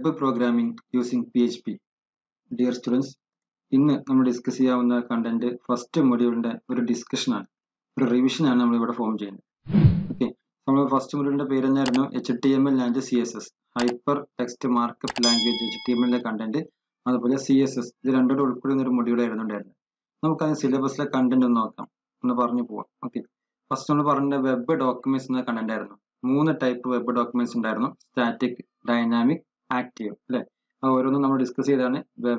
Web programming using P H P dear students ഇന്ന് നമ്മൾ discuss ചെയ്യാവുന്ന കണ്ടന്റ് ഫസ്റ്റ് മൊഡ്യൂളിന്റെ ഒരു ഡിസ്കഷനാണ് ഒരു റിവിഷനാണ് നമ്മൾ ഇവിടെ ഫോം ചെയ്യുന്നത് ഓക്കെ നമ്മൾ ഫസ്റ്റ് മൊഡ്യൂളിന്റെ പേര് തന്നെയായിരുന്നു H T M L and C S S hyper text markup language H T M എല്ലിന്റെ കണ്ടന്റ് അതുപോലെ സി എസ് എസ് ഇത് രണ്ടും ഉൾപ്പെടുന്ന ഒരു മൊഡ്യൂൾ ആയിരുന്നുണ്ടായിരുന്നു നമുക്ക് അതിന് സിലബസിലെ കണ്ടന്റ് ഒന്ന് നോക്കാം ഒന്ന് പറഞ്ഞു പോവാം ഓക്കെ ഫസ്റ്റ് നമ്മൾ പറഞ്ഞ വെബ് ഡോക്യുമെന്റ്സ് എന്ന കണ്ടന്റ് ആയിരുന്നു മൂന്ന് ടൈപ്പ് വെബ് ഡോക്യുമെന്റ്സ് ഉണ്ടായിരുന്നു സ്റ്റാറ്റിക് ഡൈനാമിക് ആക്റ്റീവ് അല്ലെ ഓരോന്നും നമ്മൾ ഡിസ്കസ് ചെയ്താണ്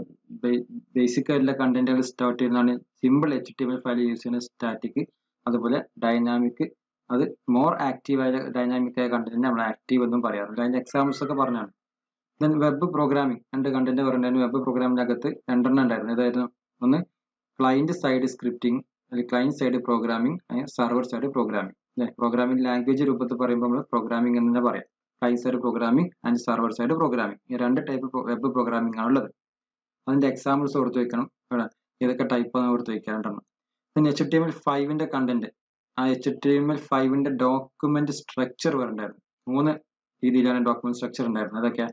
ബേസിക് ആയിട്ടുള്ള കണ്ടന്റുകൾ സ്റ്റാർട്ട് ചെയ്യുന്നതാണ് simple H T M L file use ചെയ്യുന്ന സ്റ്റാറ്റിക് അതുപോലെ ഡൈനാമിക് അത് മോർ ആക്റ്റീവ് ആയ ഡൈനാമിക് ആയ കണ്ടന്റ് നമ്മൾ ആക്റ്റീവ് എന്നും പറയാറുണ്ട് അതിന്റെ എക്സാമ്പിൾസ് ഒക്കെ പറഞ്ഞാണ് ദെൻ വെബ് പ്രോഗ്രാമിംഗ് രണ്ട് കണ്ടന്റ് പറഞ്ഞായിരുന്നു വെബ് പ്രോഗ്രാമിന്റെ അകത്ത് രണ്ടെണ്ണം ഉണ്ടായിരുന്നു അതായിരുന്നു ഒന്ന് ക്ലൈന്റ് സൈഡ് സ്ക്രിപ്റ്റിംഗ് അല്ലെങ്കിൽ client side programming server side programming അല്ലെ പ്രോഗ്രാമിംഗ് ലാംഗ്വേജ് രൂപത്തിൽ പറയുമ്പോൾ നമ്മൾ പ്രോഗ്രാമിംഗ് എന്ന് തന്നെ പറയാം client side programming and server side programming ഈ രണ്ട് ടൈപ്പ് വെബ് പ്രോഗ്രാമിംഗ് ആണ് ഉള്ളത് അതിന്റെ എക്സാമ്പിൾസ് കൊടുത്തു വെക്കണം ഇവിടെ ഏതൊക്കെ ടൈപ്പ് ആണ് കൊടുത്തു വെക്കാൻ രണ്ടെണ്ണം പിന്നെ എച്ച് ടി എം എൽ ഫൈവിന്റെ കണ്ടന്റ് ആ എച്ച് ടി എം എൽ ഫൈവിന്റെ ഡോക്യുമെന്റ് സ്ട്രക്ചർ പറഞ്ഞിട്ടുണ്ടായിരുന്നു മൂന്ന് രീതിയിലാണ് ഡോക്യുമെന്റ് സ്ട്രക്ചർ ഉണ്ടായിരുന്നത് അതൊക്കെ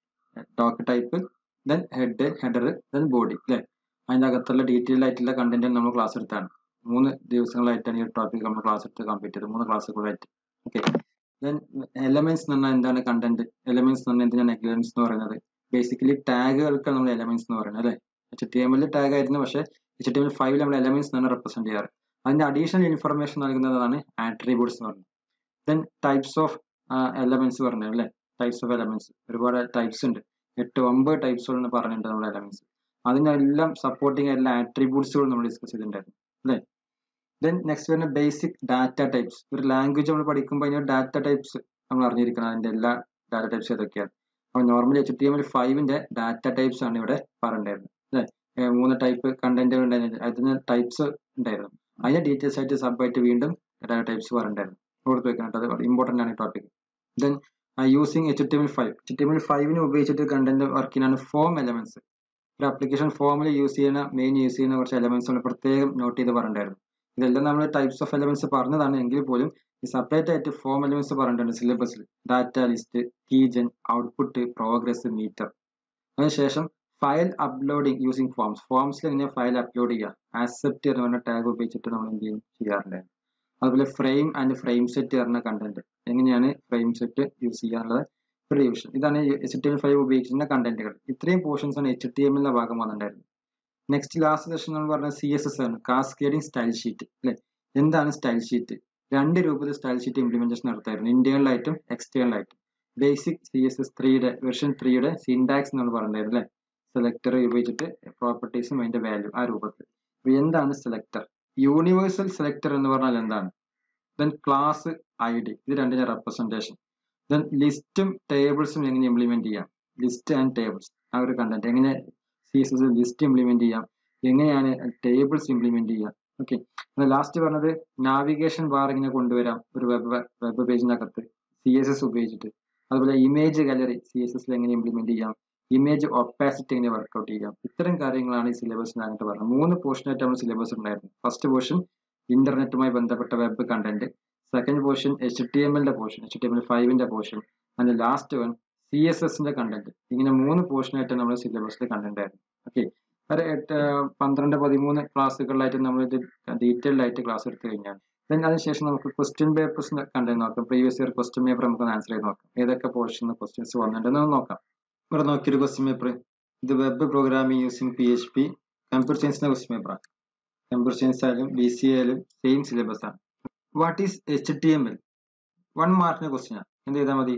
doc type then head header then body അല്ലെ അതിന്റെ അകത്തുള്ള ഡീറ്റെയിൽ ആയിട്ടുള്ള കണ്ടന്റ് നമ്മൾ ക്ലാസ് എടുത്താണ് മൂന്ന് ദിവസങ്ങളായിട്ടാണ് ഈ ടോപ്പിക് നമ്മൾ ക്ലാസ് എടുത്ത് കംപ്ലീറ്റ് ചെയ്തത് മൂന്ന് ക്ലാസ്സുകളായിട്ട് ഓക്കെ ദെൻ എലമെന്റ്സ് എന്ന് പറഞ്ഞാൽ എന്താണ് കണ്ടന്റ് എലമെന്റ്സ് എന്ന് പറഞ്ഞാൽ എന്തിനാണ് എലമെന്റ്സ് എന്ന് പറയുന്നത് ബേസിക്കലി ടാഗുകൾക്ക് നമ്മൾ എലമെന്റ്സ് എന്ന് പറയുന്നത് അല്ലെ H T M L tag ആയിരുന്നു പക്ഷേ എച്ച് ടി എം എൽ ഫൈവിൽ നമ്മൾ എലമെന്റ്സ് എന്നാണ് റെപ്രസെന്റ് ചെയ്യാറ് അതിന്റെ അഡീഷണൽ ഇൻഫർമേഷൻ നൽകുന്നതാണ് ആട്രിബ്യൂട്ട്സ് എന്ന് പറയുന്നത് ദെൻ ടൈപ്സ് ഓഫ് എലമെന്റ്സ് പറഞ്ഞത് അല്ലെ ടൈപ്സ് ഓഫ് എലമെന്റ്സ് ഒരുപാട് ടൈപ്സ് ഉണ്ട് എട്ട് ഒമ്പത് ടൈപ്സുകൾ പറഞ്ഞിട്ടുണ്ട് നമ്മുടെ എലമെന്റ്സ് അതിനെല്ലാം സപ്പോർട്ടിങ് എല്ലാ ആട്രിബ്യൂട്ട്സുകൾ നമ്മൾ ഡിസ്കസ് ചെയ്തിട്ടുണ്ടായിരുന്നു അല്ലേ ദെൻ നെക്സ്റ്റ് വരുന്ന ബേസിക് ഡാറ്റ ടൈപ്സ് ഒരു ലാംഗ്വേജ് നമ്മൾ പഠിക്കുമ്പോൾ അതിന് ഡാറ്റ ടൈപ്സ് നമ്മൾ അറിഞ്ഞിരിക്കണം അതിന്റെ എല്ലാ ഡാറ്റ ടൈപ്സ് ഏതൊക്കെയാണ് അപ്പോൾ normally H T M L ഫൈവിന്റെ ഡാറ്റ ടൈപ്സ് ആണ് ഇവിടെ പറഞ്ഞിട്ടുണ്ടായിരുന്നത് അല്ലേ മൂന്ന് ടൈപ്പ് കണ്ടന്റുകൾ ഉണ്ടായിരുന്നു അതിന് ടൈപ്സ് ഉണ്ടായിരുന്നു അതിന്റെ ഡീറ്റെയിൽസ് ആയിട്ട് സബ് ആയിട്ട് വീണ്ടും ഡാറ്റ ടൈപ്സ് പറഞ്ഞിട്ടുണ്ടായിരുന്നു കൊടുത്തു വെക്കണം അത് ഇമ്പോർട്ടന്റ് ആണ് ഈ topic then using H T M L five H T M L ഫൈവിന് ഉപയോഗിച്ചിട്ട് കണ്ടന്റ് വർക്ക് ചെയ്യാനാണ് ഫോം എലമെന്റ്സ് ഒരു ആപ്ലിക്കേഷൻ ഫോമിൽ യൂസ് ചെയ്യുന്ന മെയിൻ യൂസ് ചെയ്യുന്ന കുറച്ച് എലമെന്റ്സ് ആണ് പ്രത്യേകം നോട്ട് ചെയ്ത് പറഞ്ഞിട്ടുണ്ടായിരുന്നു ഇതെല്ലാം നമ്മൾ ടൈപ്സ് ഓഫ് എലമെന്റ്സ് പറഞ്ഞതാണ് എങ്കിൽ പോലും ഈ സെപ്പറേറ്റ് ആയിട്ട് ഫോം എലമെന്റ്സ് പറഞ്ഞിട്ടുണ്ട് സിലബസിൽ data list keygen output progress meter അതിനുശേഷം ഫയൽ അപ്ലോഡിംഗ് യൂസിങ് ഫോംസ് ഫോംസിൽ എങ്ങനെയാണ് ഫയൽ അപ്ലോഡ് ചെയ്യുക ആക്സെപ്റ്റ് എന്ന് പറഞ്ഞ ടാഗ് ഉപയോഗിച്ചിട്ട് നമ്മൾ എന്ത് ചെയ്യും ചെയ്യാറുണ്ടായിരുന്നു അതുപോലെ ഫ്രെയിം ആൻഡ് ഫ്രെയിം സെറ്റ് പറഞ്ഞ കണ്ടന്റ് എങ്ങനെയാണ് ഫ്രെയിം സെറ്റ് യൂസ് ചെയ്യാനുള്ളത് റിവിഷൻ ഇതാണ് എച്ച് ടി എം ഫൈവ് ഉപയോഗിക്കുന്ന കണ്ടന്റുകൾ ഇത്രയും പോർഷൻസ് ആണ് എച്ച് ടി എമ്മിന്റെ ഭാഗം വന്നിട്ടുണ്ടായിരുന്നത് നെക്സ്റ്റ് ലാസ്റ്റ് സെഷൻ നമ്മൾ പറഞ്ഞ സി എസ് എസ് ആണ് കാസ്കേഡിംഗ് സ്റ്റൈൽ ഷീറ്റ് അല്ലെ എന്താണ് സ്റ്റൈൽ ഷീറ്റ് രണ്ട് രൂപത്തിൽ സ്റ്റൈൽ ഷീറ്റ് ഇംപ്ലിമെന്റേഷൻ നടത്തായിരുന്നു ഇന്റേണൽ ആയിട്ടും എക്സ്റ്റേണൽ ആയിട്ടും ബേസിക് സി എസ് എസ് ത്രീയുടെ വെർഷൻ ത്രീയുടെ സിൻഡാക്സ് നമ്മൾ പറഞ്ഞിട്ടുണ്ടായിരുന്നു അല്ലെ സെലക്ടർ ഉപയോഗിച്ചിട്ട് പ്രോപ്പർട്ടീസും അതിന്റെ വാല്യൂ ആ രൂപത്തിൽ എന്താണ് സെലക്ടർ യൂണിവേഴ്സൽ സെലക്ടർ എന്ന് പറഞ്ഞാൽ എന്താണ് ദെൻ ക്ലാസ് ഐ ഡി ഇത് രണ്ടിന്റെ റെപ്രസെന്റേഷൻ ദെൻ ലിസ്റ്റും ടേബിൾസും എങ്ങനെ ഇംപ്ലിമെന്റ് ചെയ്യാം ലിസ്റ്റ് ആൻഡ് ടേബിൾസ് ആ ഒരു കണ്ടന്റ് എങ്ങനെ C S S list implement ചെയ്യാം എങ്ങനെയാണ് ടേബിൾസ് ഇംപ്ലിമെന്റ് ചെയ്യാം ഓക്കെ ലാസ്റ്റ് പറഞ്ഞത് നാവിഗേഷൻ ബാർ ഇങ്ങനെ കൊണ്ടുവരാം ഒരു വെബ് വെബ് പേജിനകത്ത് സി എസ് എസ് ഉപയോഗിച്ചിട്ട് അതുപോലെ ഇമേജ് ഗാലറി സി എസ് എസിൽ എങ്ങനെ ഇംപ്ലിമെന്റ് ചെയ്യാം ഇമേജ് ഒപ്പാസിറ്റി എങ്ങനെ വർക്ക്ഔട്ട് ചെയ്യാം ഇത്തരം കാര്യങ്ങളാണ് ഈ സിലബസിനകത്ത് പറഞ്ഞത് മൂന്ന് പോർഷനായിട്ട് നമ്മൾ സിലബസ് ഉണ്ടായിരുന്നു ഫസ്റ്റ് പോർഷൻ ഇന്റർനെറ്റുമായി ബന്ധപ്പെട്ട web content second portion H T M എല്ലിന്റെ portion H T M L ഫൈവിന്റെ portion and last one C S എസിന്റെ കണ്ടന്റ് ഇങ്ങനെ മൂന്ന് പോർഷനായിട്ട് നമ്മൾ സിലബസിൽ കണ്ടന്റ് ആയിരുന്നു ഓക്കെ ഒരു എട്ട് പന്ത്രണ്ട് പതിമൂന്ന് ക്ലാസ്സുകളിലായിട്ട് നമ്മൾ ഇത് ഡീറ്റെയിൽഡ് ആയിട്ട് ക്ലാസ് എടുത്തു കഴിഞ്ഞാൽ ദെൻ അതിനുശേഷം നമുക്ക് ക്വസ്റ്റ്യൻ പേപ്പേഴ്സ് കണ്ടന്റ് നോക്കാം പ്രീവിയസ് ഇയർ ക്വസ്റ്റ്യൻ പേപ്പർ നമുക്ക് ആൻസർ ചെയ്ത് നോക്കാം ഏതൊക്കെ പോർഷൻ ക്വസ്റ്റ്യൻസ് വന്നിട്ടുണ്ടെന്ന് നോക്കാം ഇവിടെ നോക്കിയൊരു ക്വസ്റ്റ്യൻ പേപ്പർ ഇത് web programming using P H P computer സയൻസിന്റെ ക്വസ്റ്റ്യൻ പേപ്പറാണ് കമ്പ്യൂട്ടർ സയൻസ് ആയാലും ബി സി ആയാലും സെയിം സിലബസ് ആണ് what is H T M L one മാർക്കിന്റെ ക്വസ്റ്റ്യൻ ആണ് എന്ത് ചെയ്താൽ മതി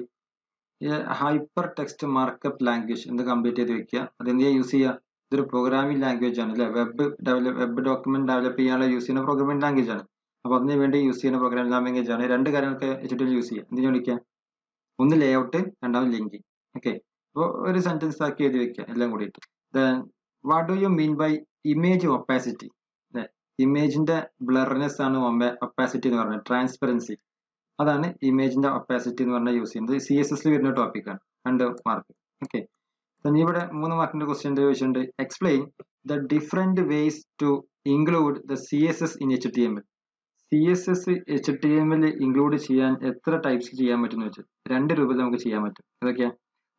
ഹൈപ്പർ ടെക്സ്റ്റ് മാർക്കപ്പ് ലാംഗ്വേജ് എന്ന് കംപ്ലീറ്റ് ചെയ്ത് വെക്കുക അത് എന്ത് യൂസ് ചെയ്യുക ഇതൊരു പ്രോഗ്രാമിംഗ് ലാംഗ്വേജ് ആണ് അല്ലെ web develop web document develop ചെയ്യാനുള്ള യൂസ് ചെയ്യുന്ന പ്രോഗ്രാമിംഗ് ലാംഗ്വേജ് ആണ് അപ്പൊ അതിന് വേണ്ടി യൂസ് ചെയ്യുന്ന പ്രോഗ്രാമിംഗ് ലാംഗ്വേജ് ആണ് രണ്ട് കാര്യങ്ങൾക്ക് എച്ച് ടി യൂസ് ചെയ്യുക എന്തിനു വിളിക്കുക ഒന്ന് ലേ ഔട്ട് രണ്ടാമത് ലിങ്കിങ് ഓക്കെ അപ്പോൾ ഒരു സെന്റൻസ് ആക്കി എഴുതി വെക്കുക എല്ലാം കൂടിയിട്ട് then what do you mean by image opacity ഇമേജിന്റെ ബ്ലർനെസ് ആണ് ഒപ്പാസിറ്റി എന്ന് പറയുന്നത് ട്രാൻസ്പെറൻസി അതാണ് ഇമേജിന്റെ ഒപ്പാസിറ്റി എന്ന് പറഞ്ഞാൽ യൂസ് ചെയ്യുന്നത് സി എസ് എസിൽ വരുന്ന ടോപ്പിക്കാണ് രണ്ട് മാർക്ക് ഓക്കെ ഇവിടെ മൂന്ന് മാർക്കിന്റെ ക്വസ്റ്റ്യൻ ചോദിച്ചിട്ടുണ്ട് explain the different ways to include the C S S in H T M L C S S H T M L include ചെയ്യാൻ എത്ര ടൈപ്സ് ചെയ്യാൻ പറ്റും എന്ന് വെച്ചാൽ രണ്ട് രൂപത്തിൽ നമുക്ക് ചെയ്യാൻ പറ്റും ഏതൊക്കെയാ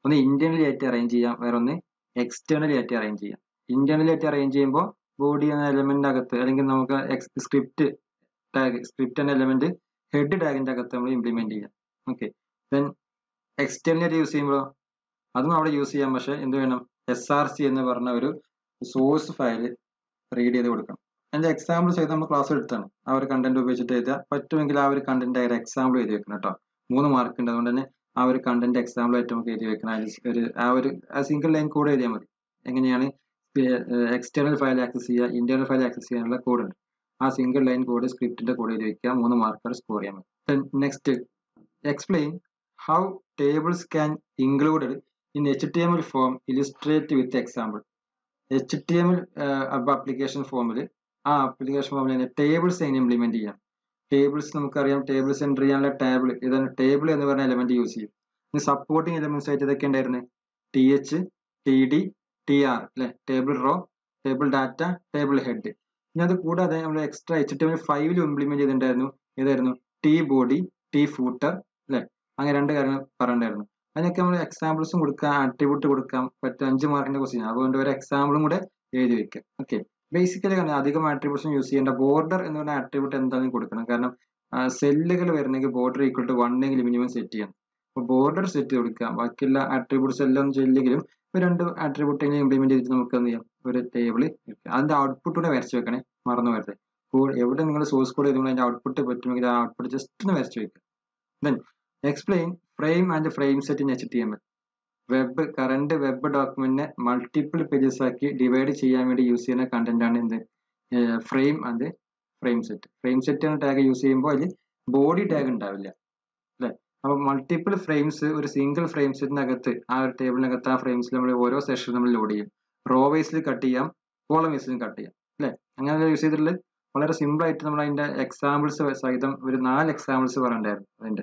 ഒന്ന് ഇന്റേണലി ആയിട്ട് അറേഞ്ച് ചെയ്യാം വേറെ ഒന്ന് എക്സ്റ്റേണലി ആയിട്ട് അറേഞ്ച് ചെയ്യാം ഇന്റേണലി ആയിട്ട് അറേഞ്ച് ചെയ്യുമ്പോൾ ബോഡി എന്ന എലമെന്റ് അകത്ത് അല്ലെങ്കിൽ നമുക്ക് സ്ക്രിപ്റ്റ് ടാഗ് സ്ക്രിപ്റ്റ് എന്ന എലമെന്റ് ഹെഡ് ടാഗിന്റെ അകത്ത് നമ്മൾ ഇംപ്ലിമെന്റ് ചെയ്യാം ഓക്കെ ദെൻ എക്സ്റ്റേണലി ആയിട്ട് യൂസ് ചെയ്യുമ്പോൾ അതും അവിടെ യൂസ് ചെയ്യാം പക്ഷെ എന്ത് വേണം എസ് ആർ സി എന്ന് പറഞ്ഞ ഒരു സോഴ്സ് ഫയൽ റീഡ് ചെയ്ത് കൊടുക്കണം അതിന്റെ എക്സാമ്പിൾ ചെയ്ത് നമ്മൾ ക്ലാസ് എടുത്താണ് ആ ഒരു കണ്ടന്റ് ഉപയോഗിച്ചിട്ട് എഴുതുക പറ്റുമെങ്കിൽ ആ ഒരു കണ്ടന്റ് ഒരു എക്സാമ്പിൾ എഴുതി വെക്കണം കേട്ടോ മൂന്ന് മാർക്ക് ഉണ്ട് അതുകൊണ്ട് തന്നെ ആ ഒരു കണ്ടന്റ് എക്സാമ്പിൾ ആയിട്ട് നമുക്ക് എഴുതി വെക്കണം അതിൽ ഒരു ആ ഒരു സിംഗിൾ ലൈൻ കോഡ് എഴുതിയാൽ മതി എങ്ങനെയാണ് എക്സ്റ്റേണൽ ഫയൽ ആക്സസ് ചെയ്യുക ഇന്റേണൽ ഫയൽ ആക്സസ് ചെയ്യാനുള്ള കോഡ് ഉണ്ട് ആ സിംഗിൾ ലൈൻ കോഡ് സ്ക്രിപ്റ്റിന്റെ കോഡ് എഴുതി വെക്കുക മൂന്ന് മാർക്ക് സ്കോർ ചെയ്യാൻ പറ്റും next explain how tables can included in H T M L form illustrate with example H T M L application ഫോമിൽ ആ ആപ്ലിക്കേഷൻ ഫോമിൽ തന്നെ ടേബിൾസ് എങ്ങനെ ഇംപ്ലിമെന്റ് ചെയ്യാം ടേബിൾസ് നമുക്കറിയാം ടേബിൾസ് എൻ്റർ ചെയ്യാനുള്ള ടേബിൾ ഇതാണ് ടേബിൾ എന്ന് പറഞ്ഞ എലമെന്റ് യൂസ് ചെയ്യും ഇനി സപ്പോർട്ടിംഗ് എലമെന്റ്സ് ആയിട്ട് ഇതൊക്കെ ഉണ്ടായിരുന്നു T H T D T R അല്ലെ table row table data table head ഇനി അത് കൂടാതെ നമ്മൾ എക്സ്ട്രാ എച്ച് ടി എം ഫൈവിൽ ഇംപ്ലിമെന്റ് ചെയ്തിട്ടുണ്ടായിരുന്നു ഏതായിരുന്നു ടി ബോഡി ടി ഫൂട്ടർ അല്ലെ അങ്ങനെ രണ്ട് കാര്യങ്ങൾ പറയണ്ടായിരുന്നു അതിനൊക്കെ നമ്മൾ എക്സാമ്പിൾസും കൊടുക്കാം ആട്രിബ്യൂട്ട് കൊടുക്കാം പറ്റും അഞ്ച് മാർക്കിന്റെ ക്വസ്റ്റ്യൻ അതുകൊണ്ട് ഒരു എക്സാമ്പിളും കൂടെ എഴുതി വെക്കാം ഓക്കെ ബേസിക്കലി അധികം ആട്രിബ്യൂട്ട്സും യൂസ് ചെയ്യേണ്ട ബോർഡർ എന്ന് പറഞ്ഞ ആട്രിബ്യൂട്ട് എന്തായാലും കൊടുക്കണം കാരണം സെല്ലുകൾ വരണമെങ്കിൽ ബോർഡർ ഈക്വൽ ടു വണ്ണെങ്കിൽ മിനിമം സെറ്റ് ചെയ്യണം അപ്പോൾ ബോർഡർ സെറ്റ് ചെയ്ത് കൊടുക്കാം ബാക്കിയുള്ള ആട്രിബ്യൂട്ട്സ് എല്ലാം ഒന്നും ചെയ്യില്ലെങ്കിലും ഒരു രണ്ട് ആട്രിബ്യൂട്ട് ഇംപ്ലിമെന്റ് ചെയ്തിട്ട് നമുക്ക് എന്ത് ചെയ്യാം ഒരു ടേബിൾ അതിന്റെ ഔട്ട്പുട്ട് കൂടെ വരച്ച് വെക്കണേ മറന്നു വരരുത് അപ്പോൾ എവിടെ നിങ്ങൾ സോഴ്സ് കോഡ് ചെയ്തുകൊണ്ട് അതിന്റെ ഔട്ട്പുട്ട് പറ്റുമെങ്കിൽ ആ ഔട്ട്പുട്ട് ജസ്റ്റ് ഒന്ന് വരച്ച് വെക്കുക then explain frame and frame set in H T M L web current web ഡോക്യുമെന്റിനെ മൾട്ടിപ്പിൾ പേജസ് ആക്കി ഡിവൈഡ് ചെയ്യാൻ വേണ്ടി യൂസ് ചെയ്യുന്ന കണ്ടന്റ് ആണ് എന്ത് frame and frame set frame set എന്ന ടാഗ് യൂസ് ചെയ്യുമ്പോൾ അതിൽ ബോഡി ടാഗ് ഉണ്ടാവില്ല അല്ലെ അപ്പൊ മൾട്ടിപ്പിൾ ഫ്രെയിംസ് ഒരു സിംഗിൾ ഫ്രെയിം സെറ്റിനകത്ത് ആ ഒരു ടേബിളിനകത്ത് ആ ഫ്രെയിംസിൽ നമ്മൾ ഓരോ സെഷൻ നമ്മൾ ലോഡ് ചെയ്യും റോ വൈസിൽ കട്ട് ചെയ്യാം കോളം വൈസിലും കട്ട് ചെയ്യാം അല്ലെ അങ്ങനെ യൂസ് ചെയ്തിട്ടുള്ളത് വളരെ സിമ്പിൾ ആയിട്ട് നമ്മൾ അതിന്റെ എക്സാമ്പിൾസ് സഹിതം ഒരു നാല് എക്സാമ്പിൾസ് പറഞ്ഞിട്ടുണ്ടായിരുന്നു അതിന്റെ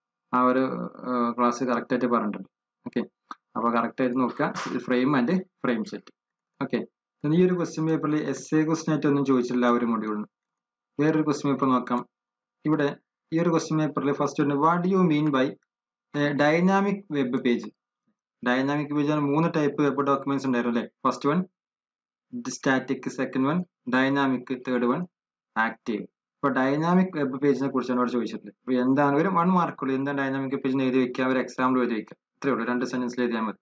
ആ ഒരു ക്ലാസ് കറക്റ്റ് ആയിട്ട് പറഞ്ഞിട്ടുണ്ട് ഓക്കെ അപ്പൊ കറക്റ്റ് ആയിട്ട് നോക്കുക frame and frame set okay ഈ ഒരു ക്വസ്റ്റ്യൻ പേപ്പറിൽ എസ് എ ക്വസ്റ്റ്യൻ ആയിട്ട് ഒന്നും ചോദിച്ചില്ല ആ ഒരു മൊഡ്യൂളിന് വേറൊരു ക്വസ്റ്റ്യൻ പേപ്പർ നോക്കാം ഇവിടെ ഈ ഒരു ക്വസ്റ്റ്യൻ പേപ്പറിൽ ഫസ്റ്റ് ഉണ്ട് what you mean by dynamic web page dynamic page ആണ് മൂന്ന് ടൈപ്പ് വെബ് ഡോക്യുമെന്റ്സ് ഉണ്ടായിരുന്നു അല്ലേ first one static second one dynamic third one active ഇപ്പൊ ഡൈനാമിക് വെബ് പേജിനെ കുറിച്ചാണ് അവിടെ ചോദിച്ചിട്ടുള്ളത് അപ്പൊ എന്താണ് ഒരു വൺ മാർക്കുള്ളൂ എന്താണ് ഡൈനാമിക് പേജിന് എഴുതി വെക്കുക ഒരു എക്സാമ്പിൾ എഴുതി വെക്കുക ഇത്രയേ ഉള്ളൂ രണ്ട് സെന്റൻസിൽ എഴുതിയാൽ മതി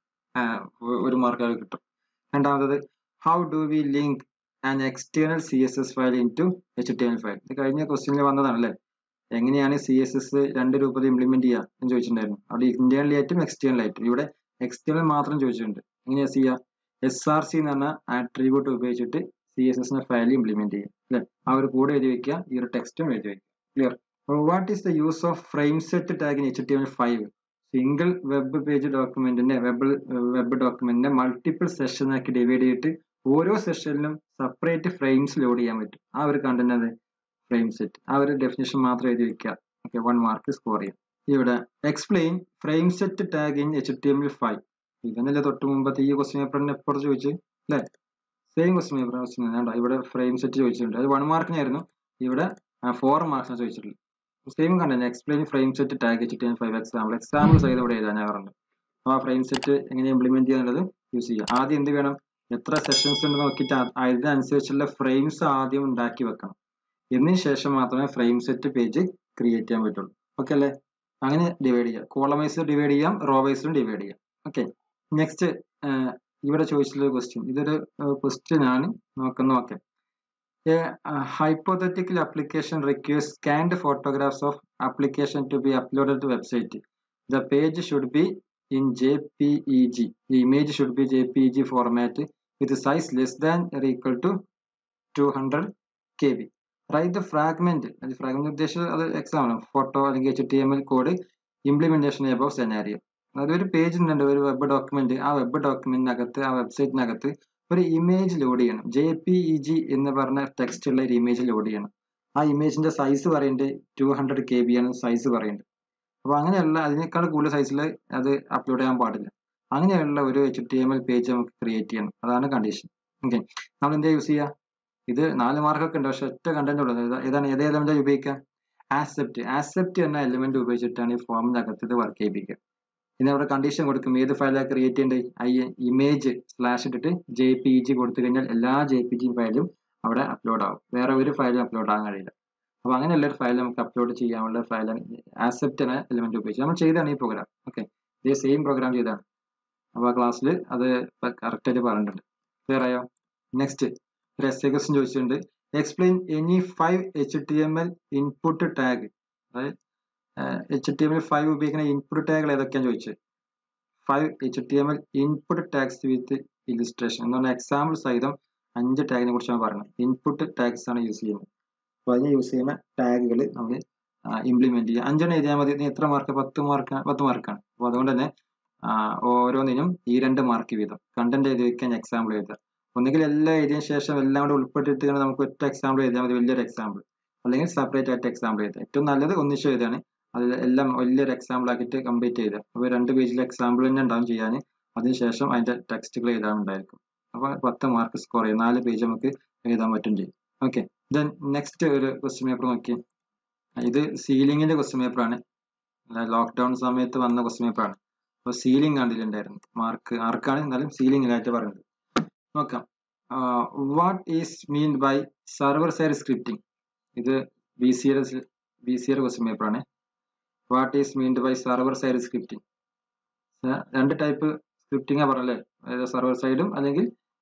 ഒരു മാർക്ക് അത് കിട്ടും രണ്ടാമത്തത് how do we link and external C S S file into H T L file ഇത് കഴിഞ്ഞ ക്വസ്റ്റ്യനിൽ വന്നതാണ് അല്ലേ എങ്ങനെയാണ് സി എസ് എസ് രണ്ട് രൂപത്തിൽ ഇംപ്ലിമെന്റ് ചെയ്യുക എന്ന് ചോദിച്ചിട്ടുണ്ടായിരുന്നു അവിടെ ഇന്റേണലി ആയിട്ടും എക്സ്റ്റേണൽ ആയിട്ടും ഇവിടെ എക്സ്റ്റേണൽ മാത്രം ചോദിച്ചിട്ടുണ്ട് എങ്ങനെയാ ചെയ്യുക എസ് ആർ സി എന്ന് പറഞ്ഞ ആട്രിബ്യൂട്ട് ഉപയോഗിച്ചിട്ട് C S S file implement ചെയ്യുക അല്ലെ ആ ഒരു കോഡ് എഴുതി വെക്കുക ഈ ഒരു ടെക്സ്റ്റും എഴുതി വെക്കുക clear what is the use of frame set tag in H T M five single web page ഡോക്യുമെന്റിന്റെ വെബ് വെബ് ഡോക്യുമെന്റിനെ മൾട്ടിപ്പിൾ സെഷൻ ആക്കി ഡിവൈഡ് ചെയ്തിട്ട് ഓരോ സെഷനിലും സെപ്പറേറ്റ് ഫ്രെയിംസ് ലോഡ് ചെയ്യാൻ പറ്റും ആ ഒരു കണ്ടന്റ് അത് ഫ്രെയിം സെറ്റ് ആ ഒരു ഡെഫിനേഷൻ മാത്രം എഴുതി വെക്കുക ഓക്കെ വൺ മാർക്ക് സ്കോർ ചെയ്യാം ഇവിടെ explain frame set tag in H T M L five ഇതന്നല്ലേ തൊട്ട് മുമ്പത്തെ ഈ ക്വസ്റ്റ്യൻ പേപ്പറിന് എപ്പോഴും ചോദിച്ചു അല്ലേ സെയിം ക്വസ്റ്റ്യൻ പേപ്പർ ക്വസ്റ്റ്യൻ വേണ്ട ഇവിടെ ഫ്രെയിം സെറ്റ് ചോദിച്ചിട്ടുണ്ട് അത് വൺ മാർക്കിനായിരുന്നു ഇവിടെ ഫോർ മാർക്സിന് ചോദിച്ചിട്ടുള്ളത് same content explain frame set tag H T M five example example സഹിതം ഇവിടെ എഴുതാൻ ഞാൻ പറഞ്ഞു അപ്പോൾ ആ ഫ്രെയിം സെറ്റ് എങ്ങനെ ഇംപ്ലിമെന്റ് ചെയ്യാന്നുള്ളത് യൂസ് ചെയ്യുക ആദ്യം എന്ത് വേണം എത്ര സെഷൻസ് ഉണ്ട് നോക്കിയിട്ട് അതിനനുസരിച്ചുള്ള ഫ്രെയിംസ് ആദ്യം ഉണ്ടാക്കി വെക്കണം എന്നതിന് ശേഷം മാത്രമേ ഫ്രെയിം സെറ്റ് പേജ് ക്രിയേറ്റ് ചെയ്യാൻ പറ്റുള്ളൂ ഓക്കെ അല്ലേ അങ്ങനെ ഡിവൈഡ് ചെയ്യാം കോളം വൈസ് ഡിവൈഡ് ചെയ്യാം റോ വൈസിലും ഡിവൈഡ് ചെയ്യാം ഓക്കെ നെക്സ്റ്റ് ഇവിടെ ചോദിച്ചിട്ടുള്ള ക്വസ്റ്റ്യൻ ഇതൊരു ക്വസ്റ്റ്യൻ ആണ് നോക്കുന്ന okay A hypothetical application requires scanned photographs of application to be uploaded to website. The page should be in JPEG. The image should be JPEG format with size less than or equal to 200 KB. Write the fragment. അത് fragment ഉദ്ദേശിച്ചത് അത് exam ആണ് photo അല്ലെങ്കിൽ H T M L code implementation above scenario അതായത് ഒരു page ഉണ്ട് ഒരു web document ആ വെബ് ഡോക്യുമെന്റിനകത്ത് ആ വെബ്സൈറ്റിനകത്ത് ഒരു ഇമേജ് ലോഡ് ചെയ്യണം ജെ പി ഇ ജി എന്ന് പറഞ്ഞ ടെക്സ്റ്റ് ഉള്ള ഒരു ഇമേജ് ലോഡ് ചെയ്യണം ആ ഇമേജിന്റെ സൈസ് പറയുന്നത് ടു ഹൺഡ്രഡ് കെ ബി ആണ് സൈസ് പറയുന്നത് അപ്പൊ അങ്ങനെയുള്ള അതിനേക്കാൾ കൂടുതൽ സൈസിൽ അത് അപ്ലോഡ് ചെയ്യാൻ പാടില്ല അങ്ങനെയുള്ള ഒരു H T M L page നമുക്ക് ക്രിയേറ്റ് ചെയ്യണം അതാണ് കണ്ടീഷൻ ഓക്കെ നമ്മൾ എന്താ യൂസ് ചെയ്യുക ഇത് നാല് മാർക്കൊക്കെ ഉണ്ട് പക്ഷെ ഒറ്റ കണ്ടന്റ് ഉള്ളത് ഏതാണ് ഏത് എലമെന്റ് ഉപയോഗിക്കുക ആസെപ്റ്റ് ആസെപ്റ്റ് എന്ന എലമെന്റ് ഉപയോഗിച്ചിട്ടാണ് ഈ ഫോമിനകത്ത് ഇത് വർക്ക് ചെയ്യിപ്പിക്കുക ഇനി അവിടെ കണ്ടീഷൻ കൊടുക്കും ഏത് ഫയലാണ് ക്രിയേറ്റ് ചെയ്യേണ്ടത് ഐ ഇമേജ് സ്ലാഷ് ഇട്ടിട്ട് ജെ പി ജി കൊടുത്തു കഴിഞ്ഞാൽ എല്ലാ ജെ പി ജി ഫയലും അവിടെ അപ്ലോഡ് ആവും വേറെ ഒരു ഫയലും അപ്ലോഡ് ആകാൻ കഴിയില്ല അപ്പോൾ അങ്ങനെയുള്ള ഒരു ഫയൽ നമുക്ക് അപ്ലോഡ് ചെയ്യാനുള്ള ഫയൽ ആക്സെപ്റ്റ് എന്ന എലിമെന്റ് ഉപയോഗിച്ച് നമ്മൾ ചെയ്താണ് ഈ പ്രോഗ്രാം ഓക്കെ ഇതേ സെയിം പ്രോഗ്രാം ചെയ്താണ് അപ്പോൾ ആ ക്ലാസ്സിൽ അത് കറക്റ്റ് ആയിട്ട് പറഞ്ഞിട്ടുണ്ട് ക്ലിയർ ആയോ നെക്സ്റ്റ് ഒരു എസ് എ ക്വസ്റ്റ്യൻ ചോദിച്ചിട്ടുണ്ട് explain any five H T M L input tag അതായത് H T M L five ഉപയോഗിക്കുന്ന ഇൻപുട്ട് ടാഗുകൾ ഏതൊക്കെയാണ് ചോദിച്ചത് five H T M L input tags with illustration എന്ന് പറഞ്ഞാൽ എക്സാമ്പിൾ സഹിതം അഞ്ച് ടാഗിനെ കുറിച്ചാണ് പറയുന്നത് ഇൻപുട്ട് ടാഗ്സ് ആണ് യൂസ് ചെയ്യുന്നത് അപ്പോൾ അതിന് യൂസ് ചെയ്യുന്ന ടാഗുകൾ നമ്മൾ ഇംപ്ലിമെന്റ് ചെയ്യുക അഞ്ചെണ്ണം എഴുതിയാൽ മതി എത്ര മാർക്ക് പത്ത് മാർക്ക് പത്ത് മാർക്കാണ് അപ്പോൾ അതുകൊണ്ട് തന്നെ ഓരോന്നിനും ഈ രണ്ട് മാർക്ക് വീതം കണ്ടന്റ് എഴുതി വെക്കാൻ എക്സാമ്പിൾ എഴുതുക ഒന്നുകിൽ എല്ലാം എഴുതിയതിനു ശേഷം എല്ലാം കൂടെ ഉൾപ്പെട്ടിട്ട് നമുക്ക് ഒറ്റ എക്സാമ്പിൾ എഴുതിയാൽ മതി വലിയൊരു എക്സാമ്പിൾ അല്ലെങ്കിൽ സെപ്പറേറ്റ് ആയിട്ട് എക്സാമ്പിൾ എഴുതുക ഏറ്റവും നല്ലത് ഒന്നിച്ച് എഴുതാണ് അതിൽ എല്ലാം വലിയൊരു എക്സാമ്പിൾ ആക്കിയിട്ട് കംപ്ലീറ്റ് ചെയ്യുക അപ്പോൾ രണ്ട് പേജിൽ എക്സാമ്പിൾ തന്നെ ഉണ്ടാവും ചെയ്യാൻ അതിനുശേഷം അതിന്റെ ടെക്സ്റ്റുകൾ എഴുതാനുണ്ടായിരിക്കും അപ്പോൾ പത്ത് മാർക്ക് സ്കോർ ചെയ്യും നാല് പേജ് നമുക്ക് എഴുതാൻ പറ്റും ചെയ്യും ഓക്കെ ദെൻ നെക്സ്റ്റ് ഒരു ക്വസ്റ്റ്യൻ പേപ്പർ നോക്കി ഇത് സീലിംഗിന്റെ ക്വസ്റ്റ്യൻ പേപ്പർ ആണ് ലോക്ക്ഡൌൺ സമയത്ത് വന്ന ക്വസ്റ്റ്യൻ പേപ്പർ ആണ് അപ്പോൾ സീലിംഗ് കണ്ടിട്ടുണ്ടായിരുന്നു മാർക്ക് ആർക്കാണ് എന്നാലും സീലിംഗിലായിട്ട് പറയുന്നത് നോക്കാം what is mean by server side scripting ഇത് B C B C R question paper ആണ് what is meant by server side scripting രണ്ട് ടൈപ്പ് സ്ക്രിപ്റ്റിംഗ് പറഞ്ഞല്ലേ അതായത് സർവർ സൈഡും അല്ലെങ്കിൽ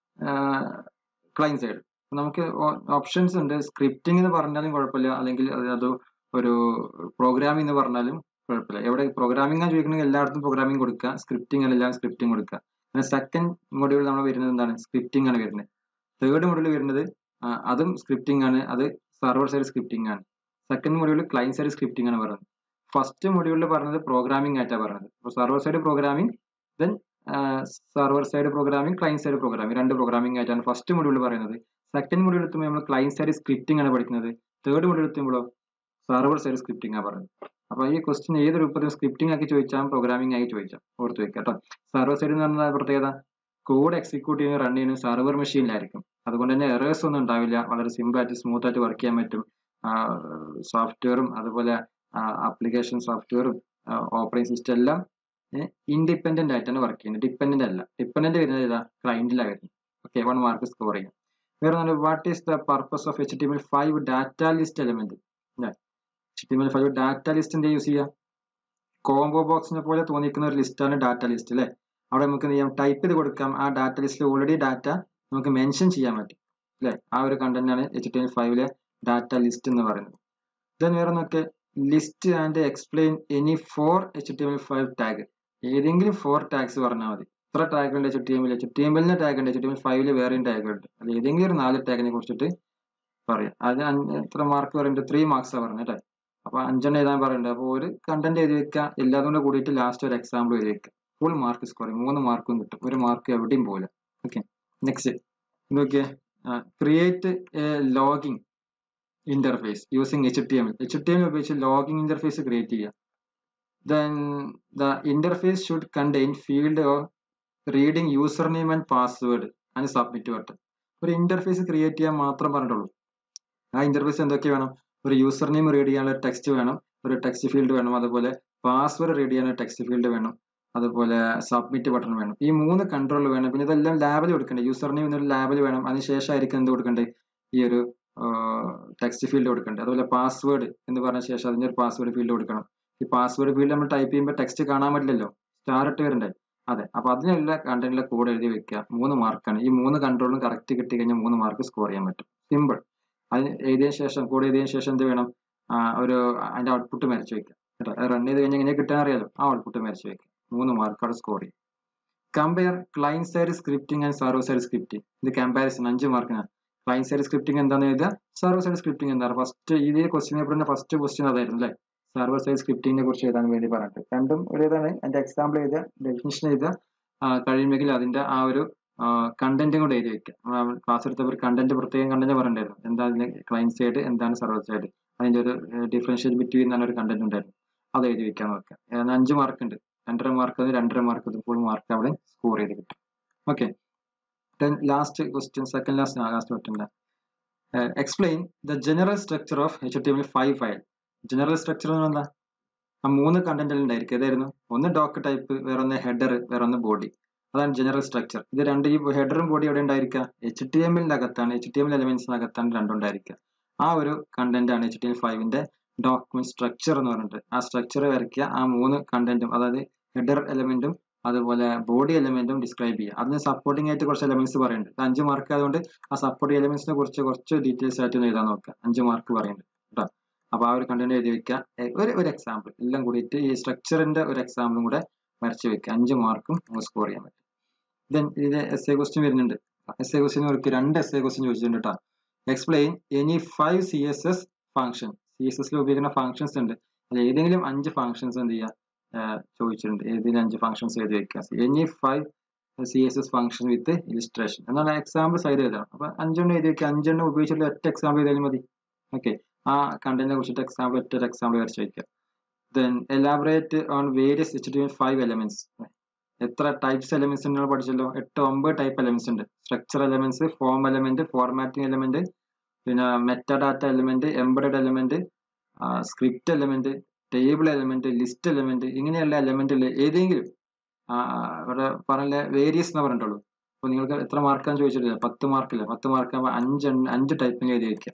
ക്ലൈൻ സൈഡ് നമുക്ക് ഓപ്ഷൻസ് ഉണ്ട് സ്ക്രിപ്റ്റിംഗ് എന്ന് പറഞ്ഞാലും കുഴപ്പമില്ല അല്ലെങ്കിൽ അത് ഒരു പ്രോഗ്രാമിംഗ് എന്ന് പറഞ്ഞാലും കുഴപ്പമില്ല എവിടെ പ്രോഗ്രാമിംഗ് ആണ് ചോദിക്കണമെങ്കിൽ എല്ലായിടത്തും പ്രോഗ്രാമിംഗ് കൊടുക്കുക സ്ക്രിപ്റ്റിംഗ് എല്ലാം സ്ക്രിപ്റ്റിംഗ് കൊടുക്കുക പിന്നെ സെക്കൻഡ് മൊഡ്യൂൾ നമ്മൾ വരുന്നത് എന്താണ് സ്ക്രിപ്റ്റിംഗ് ആണ് വരുന്നത് തേർഡ് മൊഡ്യൂൾ വരുന്നത് അതും സ്ക്രിപ്റ്റിംഗ് ആണ് അത് സർവർ സൈഡ് സ്ക്രിപ്റ്റിംഗ് ആണ് second module client side scripting ആണ് പറയുന്നത് ഫസ്റ്റ് മൊഡ്യൂളിൽ പറഞ്ഞത് പ്രോഗ്രാമിംഗ് ആയിട്ടാണ് പറഞ്ഞത് അപ്പോൾ server side programming then server side programming client side programming രണ്ട് പ്രോഗ്രാമിംഗ് ആയിട്ടാണ് ഫസ്റ്റ് മൊഡ്യൂൾ പറയുന്നത് സെക്കൻഡ് മൊഡ്യൂൾ എത്തുമ്പോൾ നമ്മൾ ക്ലൈൻ സൈഡ് സ്ക്രിപ്റ്റിംഗ് ആണ് പഠിക്കുന്നത് തേർഡ് മൊഡ്യൂൾ എത്തുമ്പോഴോ സർവർ സൈഡ് സ്ക്രിപ്റ്റിംഗ് ആണ് പറയുന്നത് അപ്പോൾ ഈ ക്വസ്റ്റ്യൻ ഏത് രൂപത്തിൽ സ്ക്രിപ്റ്റിംഗ് ആക്കി ചോദിച്ചാൽ പ്രോഗ്രാമിംഗ് ആയി ചോദിച്ചാൽ ഓർത്ത് വെക്കുക കേട്ടോ സർവർ സൈഡ് എന്ന് പറഞ്ഞാൽ പ്രത്യേകത കോഡ് എക്സിക്യൂട്ട് ചെയ്യുന്ന റൺ ചെയ്യുന്ന സർവർ മെഷീനിലായിരിക്കും അതുകൊണ്ട് തന്നെ എറേഴ്സ് ഒന്നും ഉണ്ടാവില്ല വളരെ സിമ്പിൾ ആയിട്ട് സ്മൂത്ത് ആയിട്ട് വർക്ക് ചെയ്യാൻ പറ്റും സോഫ്റ്റ്വെയറും അതുപോലെ ആപ്ലിക്കേഷൻ സോഫ്റ്റ്വെയറും ഓപ്പറേറ്റിംഗ് സിസ്റ്റം എല്ലാം ഇൻഡിപെൻഡന്റ് ആയിട്ടാണ് വർക്ക് ചെയ്യുന്നത് ഡിപ്പെൻഡന്റ് അല്ല ഡിപ്പെൻഡന്റ് വരുന്നത് ഏതാ ക്ലൈന്റിലാണ് വരുന്നത് ഓക്കെ വൺ മാർക്ക് സ്കോർ ചെയ്യാം വേറെ നല്ല what is the purpose of H T M L five data list element H T M L five data list എന്ത് യൂസ് ചെയ്യുക കോംബോ ബോക്സിനെ പോലെ തോന്നിക്കുന്ന ഒരു ലിസ്റ്റാണ് ഡാറ്റ ലിസ്റ്റ് അല്ലേ അവിടെ നമുക്ക് എന്ത് ചെയ്യാം ടൈപ്പ് ചെയ്ത് കൊടുക്കാം ആ ഡാറ്റ ലിസ്റ്റിൽ ഓൾറെഡി ഡാറ്റ നമുക്ക് മെൻഷൻ ചെയ്യാൻ പറ്റും അല്ലേ ആ ഒരു കണ്ടന്റ് ആണ് എച്ച് ടി എം എൽ ഫൈവിലെ ഡാറ്റ ലിസ്റ്റ് എന്ന് പറയുന്നത് ദെൻ വേറെ നോക്കെ list and explain any four H T M L five tag ഏതെങ്കിലും ഫോർ ടാഗ്സ് പറഞ്ഞാൽ മതി എത്ര ടാഗ് ഉണ്ട് H T M L H T M എല്ലിന്റെ ടാഗ് ഉണ്ട് എച്ച് ടി എം എൽ ഫൈവില് വേറെയും ടാഗ് ഉണ്ട് അത് ഏതെങ്കിലും ഒരു നാല് ടാഗിനെ കുറിച്ചിട്ട് പറയാം അത് എത്ര മാർക്ക് പറയുന്നുണ്ട് ത്രീ മാർക്സ് പറഞ്ഞത് അല്ലേ അപ്പൊ അഞ്ചെണ്ണം എഴുതാൻ പറയുന്നുണ്ട് അപ്പോൾ ഒരു കണ്ടന്റ് എഴുതി വെക്കുക എല്ലാതും കൂടെ കൂടിയിട്ട് ലാസ്റ്റ് ഒരു എക്സാമ്പിൾ എഴുതി വെക്കുക ഫുൾ മാർക്ക് സ്കോർ ചെയ്യും മൂന്ന് മാർക്കും കിട്ടും ഒരു മാർക്ക് എവിടെയും പോലെ ഓക്കെ നെക്സ്റ്റ് നോക്കിയേ create a logging interface using H T M L H T M L ഉപയോഗിച്ച് ലോഗിങ് ഇന്റർഫേസ് ക്രിയേറ്റ് ചെയ്യുക then the interface should contain field of reading user name and password and submit button ഒരു interface create ചെയ്യാൻ മാത്രം പറഞ്ഞിട്ടുള്ളൂ ആ interface എന്തൊക്കെ വേണം ഒരു യൂസർ നെയിം റീഡ് ചെയ്യാനുള്ള ടെക്സ്റ്റ് വേണം ഒരു ടെക്സ്റ്റ് ഫീൽഡ് വേണം അതുപോലെ പാസ്വേഡ് റീഡ് ചെയ്യാനുള്ള ടെക്സ്റ്റ് ഫീൽഡ് വേണം അതുപോലെ സബ്മിറ്റ് ബട്ടൺ വേണം ഈ മൂന്ന് കൺട്രോൾ വേണം പിന്നെ ഇതെല്ലാം ലാബിൽ കൊടുക്കണ്ടേ യൂസർ നെയിം എന്നൊരു ലാബിൽ വേണം അതിനുശേഷമായിരിക്കും എന്ത് കൊടുക്കണ്ടേ ഈ ഒരു ടെക്സ്റ്റ് ഫീൽഡ് കൊടുക്കണ്ടേ അതുപോലെ പാസ്വേഡ് എന്ന് പറഞ്ഞ ശേഷം അതിന്റെ ഒരു പാസ്വേഡ് ഫീൽഡ് കൊടുക്കണം ഈ പാസ്വേഡ് ഫീൽഡ് നമ്മൾ ടൈപ്പ് ചെയ്യുമ്പോൾ ടെക്സ്റ്റ് കാണാൻ പറ്റില്ലല്ലോ സ്റ്റാർ ഇട്ട് വരണ്ടേ അതെ അപ്പൊ അതിനുള്ള കണ്ടന്റിലെ കോഡ് എഴുതി വെക്കുക മൂന്ന് മാർക്കാണ് ഈ മൂന്ന് കൺട്രോളും കറക്റ്റ് കിട്ടി കഴിഞ്ഞാൽ മൂന്ന് മാർക്ക് സ്കോർ ചെയ്യാൻ പറ്റും സിമ്പിൾ അതിന് എഴുതിയ ശേഷം കോഡ് എഴുതിയ ശേഷം എന്ത് വേണം ഒരു അതിന്റെ ഔട്ട്പുട്ട് മരിച്ചു വെക്കുക റൺ ചെയ്ത് കഴിഞ്ഞാൽ എങ്ങനെ കിട്ടാൻ അറിയാലോ ആ ഔട്ട്പുട്ട് മരിച്ചു വെക്കുക മൂന്ന് മാർക്ക് അവിടെ സ്കോർ ചെയ്യും compare client side scripting and server side scripting ഇത് കമ്പാരിസൺ അഞ്ച് മാർക്കിനാണ് ക്ലൈൻ സൈഡ് സ്ക്രിപ്റ്റിംഗ് എന്താണെന്ന് എഴുതുക സർവർ സൈഡ് സ്ക്രിപ്റ്റിംഗ് എന്താണ് ഫസ്റ്റ് ഇതേ ക്വസ്റ്റ്യൻ പേപ്പറിന്റെ ഫസ്റ്റ് ക്വസ്റ്റ്യൻ അതായിരുന്നു അല്ലേ സർവർ സൈഡ് സ്ക്രിപ്റ്റിംഗിനെ കുറിച്ച് എഴുതാൻ വേണ്ടി പറഞ്ഞിട്ട് രണ്ടും ഒരേതാണ് അതിന്റെ എക്സാമ്പിൾ എഴുതുക ഡെഫിനിഷൻ എഴുതുക കഴിയുമെങ്കിൽ അതിന്റെ ആ ഒരു കണ്ടന്റും കൂടെ എഴുതി വെക്കുക ക്ലാസ് എടുത്തപ്പോൾ കണ്ടന്റ് പ്രത്യേകം കണ്ടന്റ് പറഞ്ഞിട്ടുണ്ടായിരുന്നു എന്താ അതിന്റെ ക്ലൈൻ സൈഡ് എന്താണ് സർവർ സൈഡ് അതിന്റെ ഒരു ഡിഫറൻഷിയേറ്റ് ബിറ്റ്വീൻ എന്നാണ് ഒരു കണ്ടന്റ് ഉണ്ടായിരുന്നു അത് എഴുതി വെക്കാൻ നോക്കുക അഞ്ച് മാർക്ക് ഉണ്ട് രണ്ടര മാർക്ക് രണ്ടര മാർക്ക് ഫുൾ മാർക്ക് അവിടെ സ്കോർ ചെയ്ത് കിട്ടും okay last question second last last question explain the general structure of H T M L five file general structure എന്ന് എന്താ ആ മൂന്ന് കണ്ടന്റുകൾ ഉണ്ടായിരിക്കും ഏതായിരുന്നു ഒന്ന് ഡോക്ക് ടൈപ്പ് വേറൊന്ന് ഹെഡർ വേറൊന്ന് ബോഡി അതാണ് ജനറൽ സ്ട്രക്ചർ ഇത് രണ്ട് ഈ ഹെഡറും ബോഡി എവിടെ ഉണ്ടായിരിക്കുക എച്ച് ടി എമ്മിന്റെ അകത്താണ് എച്ച് ടി എം എലമെന്റ്സിനകത്താണ് രണ്ടും ഉണ്ടായിരിക്കുക ആ ഒരു കണ്ടന്റ് ആണ് എച്ച് ടി എം ഫൈവിന്റെ ഡോക്യുമെന്റ് സ്ട്രക്ചർ എന്ന് പറഞ്ഞിട്ട് ആ സ്ട്രക്ചർ വരയ്ക്കുക ആ മൂന്ന് കണ്ടന്റും അതായത് ഹെഡർ എലമെന്റും അതുപോലെ ബോഡി എലമെന്റും ഡിസ്ക്രൈബ് ചെയ്യുക അതിന് സപ്പോർട്ടിംഗ് ആയിട്ട് കുറച്ച് എലമെന്റ്സ് പറയുന്നുണ്ട് ഇത് അഞ്ച് മാർക്ക് ആയതുകൊണ്ട് ആ സപ്പോർട്ടിംഗ് എലമെന്റ്സിനെ കുറിച്ച് കുറച്ച് ഡീറ്റെയിൽസ് ആയിട്ട് ഒന്ന് എഴുതാൻ നോക്കുക അഞ്ച് മാർക്ക് പറയുന്നുണ്ട് കേട്ടോ അപ്പൊ ആ ഒരു കണ്ടന്റ് എഴുതി വെക്കുക എ- ഒരു ഒരു എക്സാമ്പിൾ എല്ലാം കൂടിയിട്ട് ഈ സ്ട്രക്ചറിന്റെ ഒരു എക്സാമ്പിളും കൂടെ വരച്ച് വെക്കുക അഞ്ച് മാർക്കും സ്കോർ ചെയ്യാൻ പറ്റും ദെൻ ഇതിൽ എസ് എ ക്വസ്റ്റ്യൻ വരുന്നുണ്ട് എസ് എ ക്വസ്റ്റ്യൻ അവർക്ക് രണ്ട് എസ് എ ക്വസ്റ്റ്യൻ ചോദിച്ചിട്ടുണ്ട് കേട്ടോ explain any five C S S function C S എസിൽ ഉപയോഗിക്കുന്ന ഫംഗ്ഷൻസ് ഉണ്ട് അത് ഏതെങ്കിലും അഞ്ച് ഫംഗ്ഷൻസ് എന്ത് ചെയ്യുക ആഹ് ചോദിച്ചിട്ടുണ്ട് ഏതെങ്കിലും അഞ്ച് ഫംഗ്ഷൻസ് എഴുതി വെക്കുക any five C S S function with illustration എന്നാൽ എക്സാമ്പിൾ സൈഡ് എഴുതണം അപ്പൊ അഞ്ചെണ്ണം എഴുതി വെക്കുക അഞ്ചെണ്ണം ഉപയോഗിച്ചിട്ട് ഒറ്റ എക്സാമ്പിൾ എഴുതിയാലും മതി ഓക്കെ ആ കണ്ടന്റിനെ കുറിച്ചിട്ട് എക്സാമ്പിൾ ഒറ്റ എക്സാമ്പിൾ വരച്ച് വെക്കുക then elaborate on various H T five elements എത്ര ടൈപ്സ് എലമെന്റ്സ് നിങ്ങൾ പഠിച്ചല്ലോ എട്ട് ഒമ്പത് ടൈപ്പ് എലമെന്റ്സ് ഉണ്ട് structure elements form element formatting element പിന്നെ metadata element embedded element script element table element list element ഇങ്ങനെയുള്ള എലമെന്റിൽ ഏതെങ്കിലും ആ, ഇവിടെ പറഞ്ഞ വേരിയസ് എന്ന് പറഞ്ഞിട്ടുള്ളൂ അപ്പൊ നിങ്ങൾക്ക് എത്ര മാർക്കാന്ന് ചോദിച്ചിട്ടില്ല പത്ത് മാർക്കില്ല പത്ത് മാർക്ക് ആകുമ്പോൾ അഞ്ച് അഞ്ച് ടൈപ്പിൽ എഴുതി വെക്കുക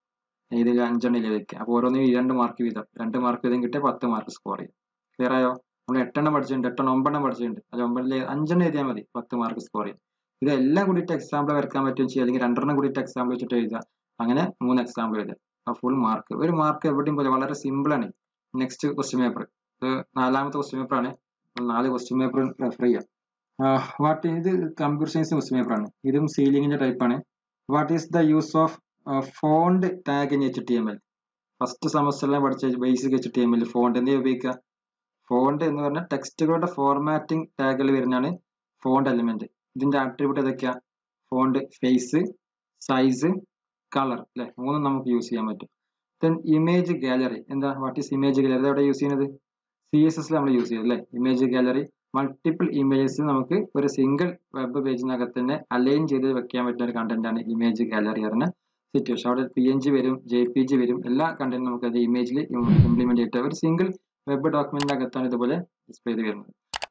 ഇതിൽ അഞ്ചെണ്ണം എഴുതി വെക്കുക അപ്പോൾ ഓരോന്നിനും ഈ രണ്ട് മാർക്ക് വീതം രണ്ട് മാർക്ക് വീതം കിട്ടിയാൽ പത്ത് മാർക്ക് സ്കോർ ചെയ്യും ക്ലിയർ ആയോ നമ്മൾ എട്ടെണ്ണം പഠിച്ചിട്ടുണ്ട് എട്ടെണ്ണം ഒമ്പതെണ്ണം പഠിച്ചിട്ടുണ്ട് അല്ല ഒമ്പതിൽ അഞ്ചെണ്ണം എഴുതിയാൽ മതി പത്ത് മാർക്ക് സ്കോർ ചെയ്യും ഇതെല്ലാം കൂടിയിട്ട് എക്സാമ്പിൾ വരക്കാൻ പറ്റും ചെയ്യാം അല്ലെങ്കിൽ രണ്ടെണ്ണം കൂടിയിട്ട് എക്സാമ്പിൾ വെച്ചിട്ട് എഴുതുക അങ്ങനെ മൂന്ന് എക്സാമ്പിൾ എഴുതുക ആ ഫുൾ മാർക്ക് ഒരു മാർക്ക് എവിടെയും പോലെ വളരെ സിമ്പിൾ ആണ് നെക്സ്റ്റ് ക്വസ്റ്റ്യൻ പേപ്പർ ഇത് നാലാമത്തെ ക്വസ്റ്റ്യൻ പേപ്പർ ആണ് നാല് ക്വസ്റ്റ്യൻ പേപ്പർ റെഫർ ചെയ്യാം വാട്ട് ഇത് കമ്പ്യൂട്ടർ സയൻസ് ക്വസ്റ്റ്യൻ പേപ്പർ ആണ് ഇതും സീലിംഗിന്റെ ടൈപ്പ് ആണ് what is the use of font tag in H T M L first സെമസ്റ്ററിലെ പഠിച്ച basic H T M L font എന്ത് ഉപയോഗിക്കുക ഫോണ്ട് എന്ന് പറഞ്ഞാൽ ടെക്സ്റ്റുകളുടെ ഫോർമാറ്റിംഗ് ടാഗുകൾ വരുന്നതാണ് ഫോണ്ട് എലിമെന്റ് ഇതിന്റെ ആട്രിബ്യൂട്ട് ഏതൊക്കെയാ ഫോണ്ട് ഫേസ് സൈസ് കളർ അല്ലെ മൂന്നും നമുക്ക് യൂസ് ചെയ്യാൻ പറ്റും ദെൻ ഇമേജ് ഗാലറി എന്താ വാട്ട് ഈസ് ഇമേജ് ഗാലറി എവിടെ യൂസ് ചെയ്യുന്നത് സി എസ് എസ് നമ്മൾ യൂസ് ചെയ്യുന്നത് അല്ലെ ഇമേജ് ഗാലറി മൾട്ടിപ്പിൾ ഇമേജസ് നമുക്ക് ഒരു സിംഗിൾ വെബ് പേജിനകത്ത് തന്നെ അലൈൻ ചെയ്ത് വെക്കാൻ പറ്റുന്ന ഒരു കണ്ടന്റ് ആണ് ഇമേജ് ഗാലറി പറഞ്ഞ സിറ്റുവേഷൻ അവിടെ പി എൻ ജി വരും ജെ പി ജി വരും എല്ലാ കണ്ടന്റും നമുക്ക് അത് ഇമേജിൽ ഇംപ്ലിമെന്റ് ചെയ്തിട്ട് ഒരു സിംഗിൾ വെബ് ഡോക്യുമെന്റിന്റെ അകത്താണ് ഇതുപോലെ ഡിസ്പ്ലേ ചെയ്ത് വരുന്നത്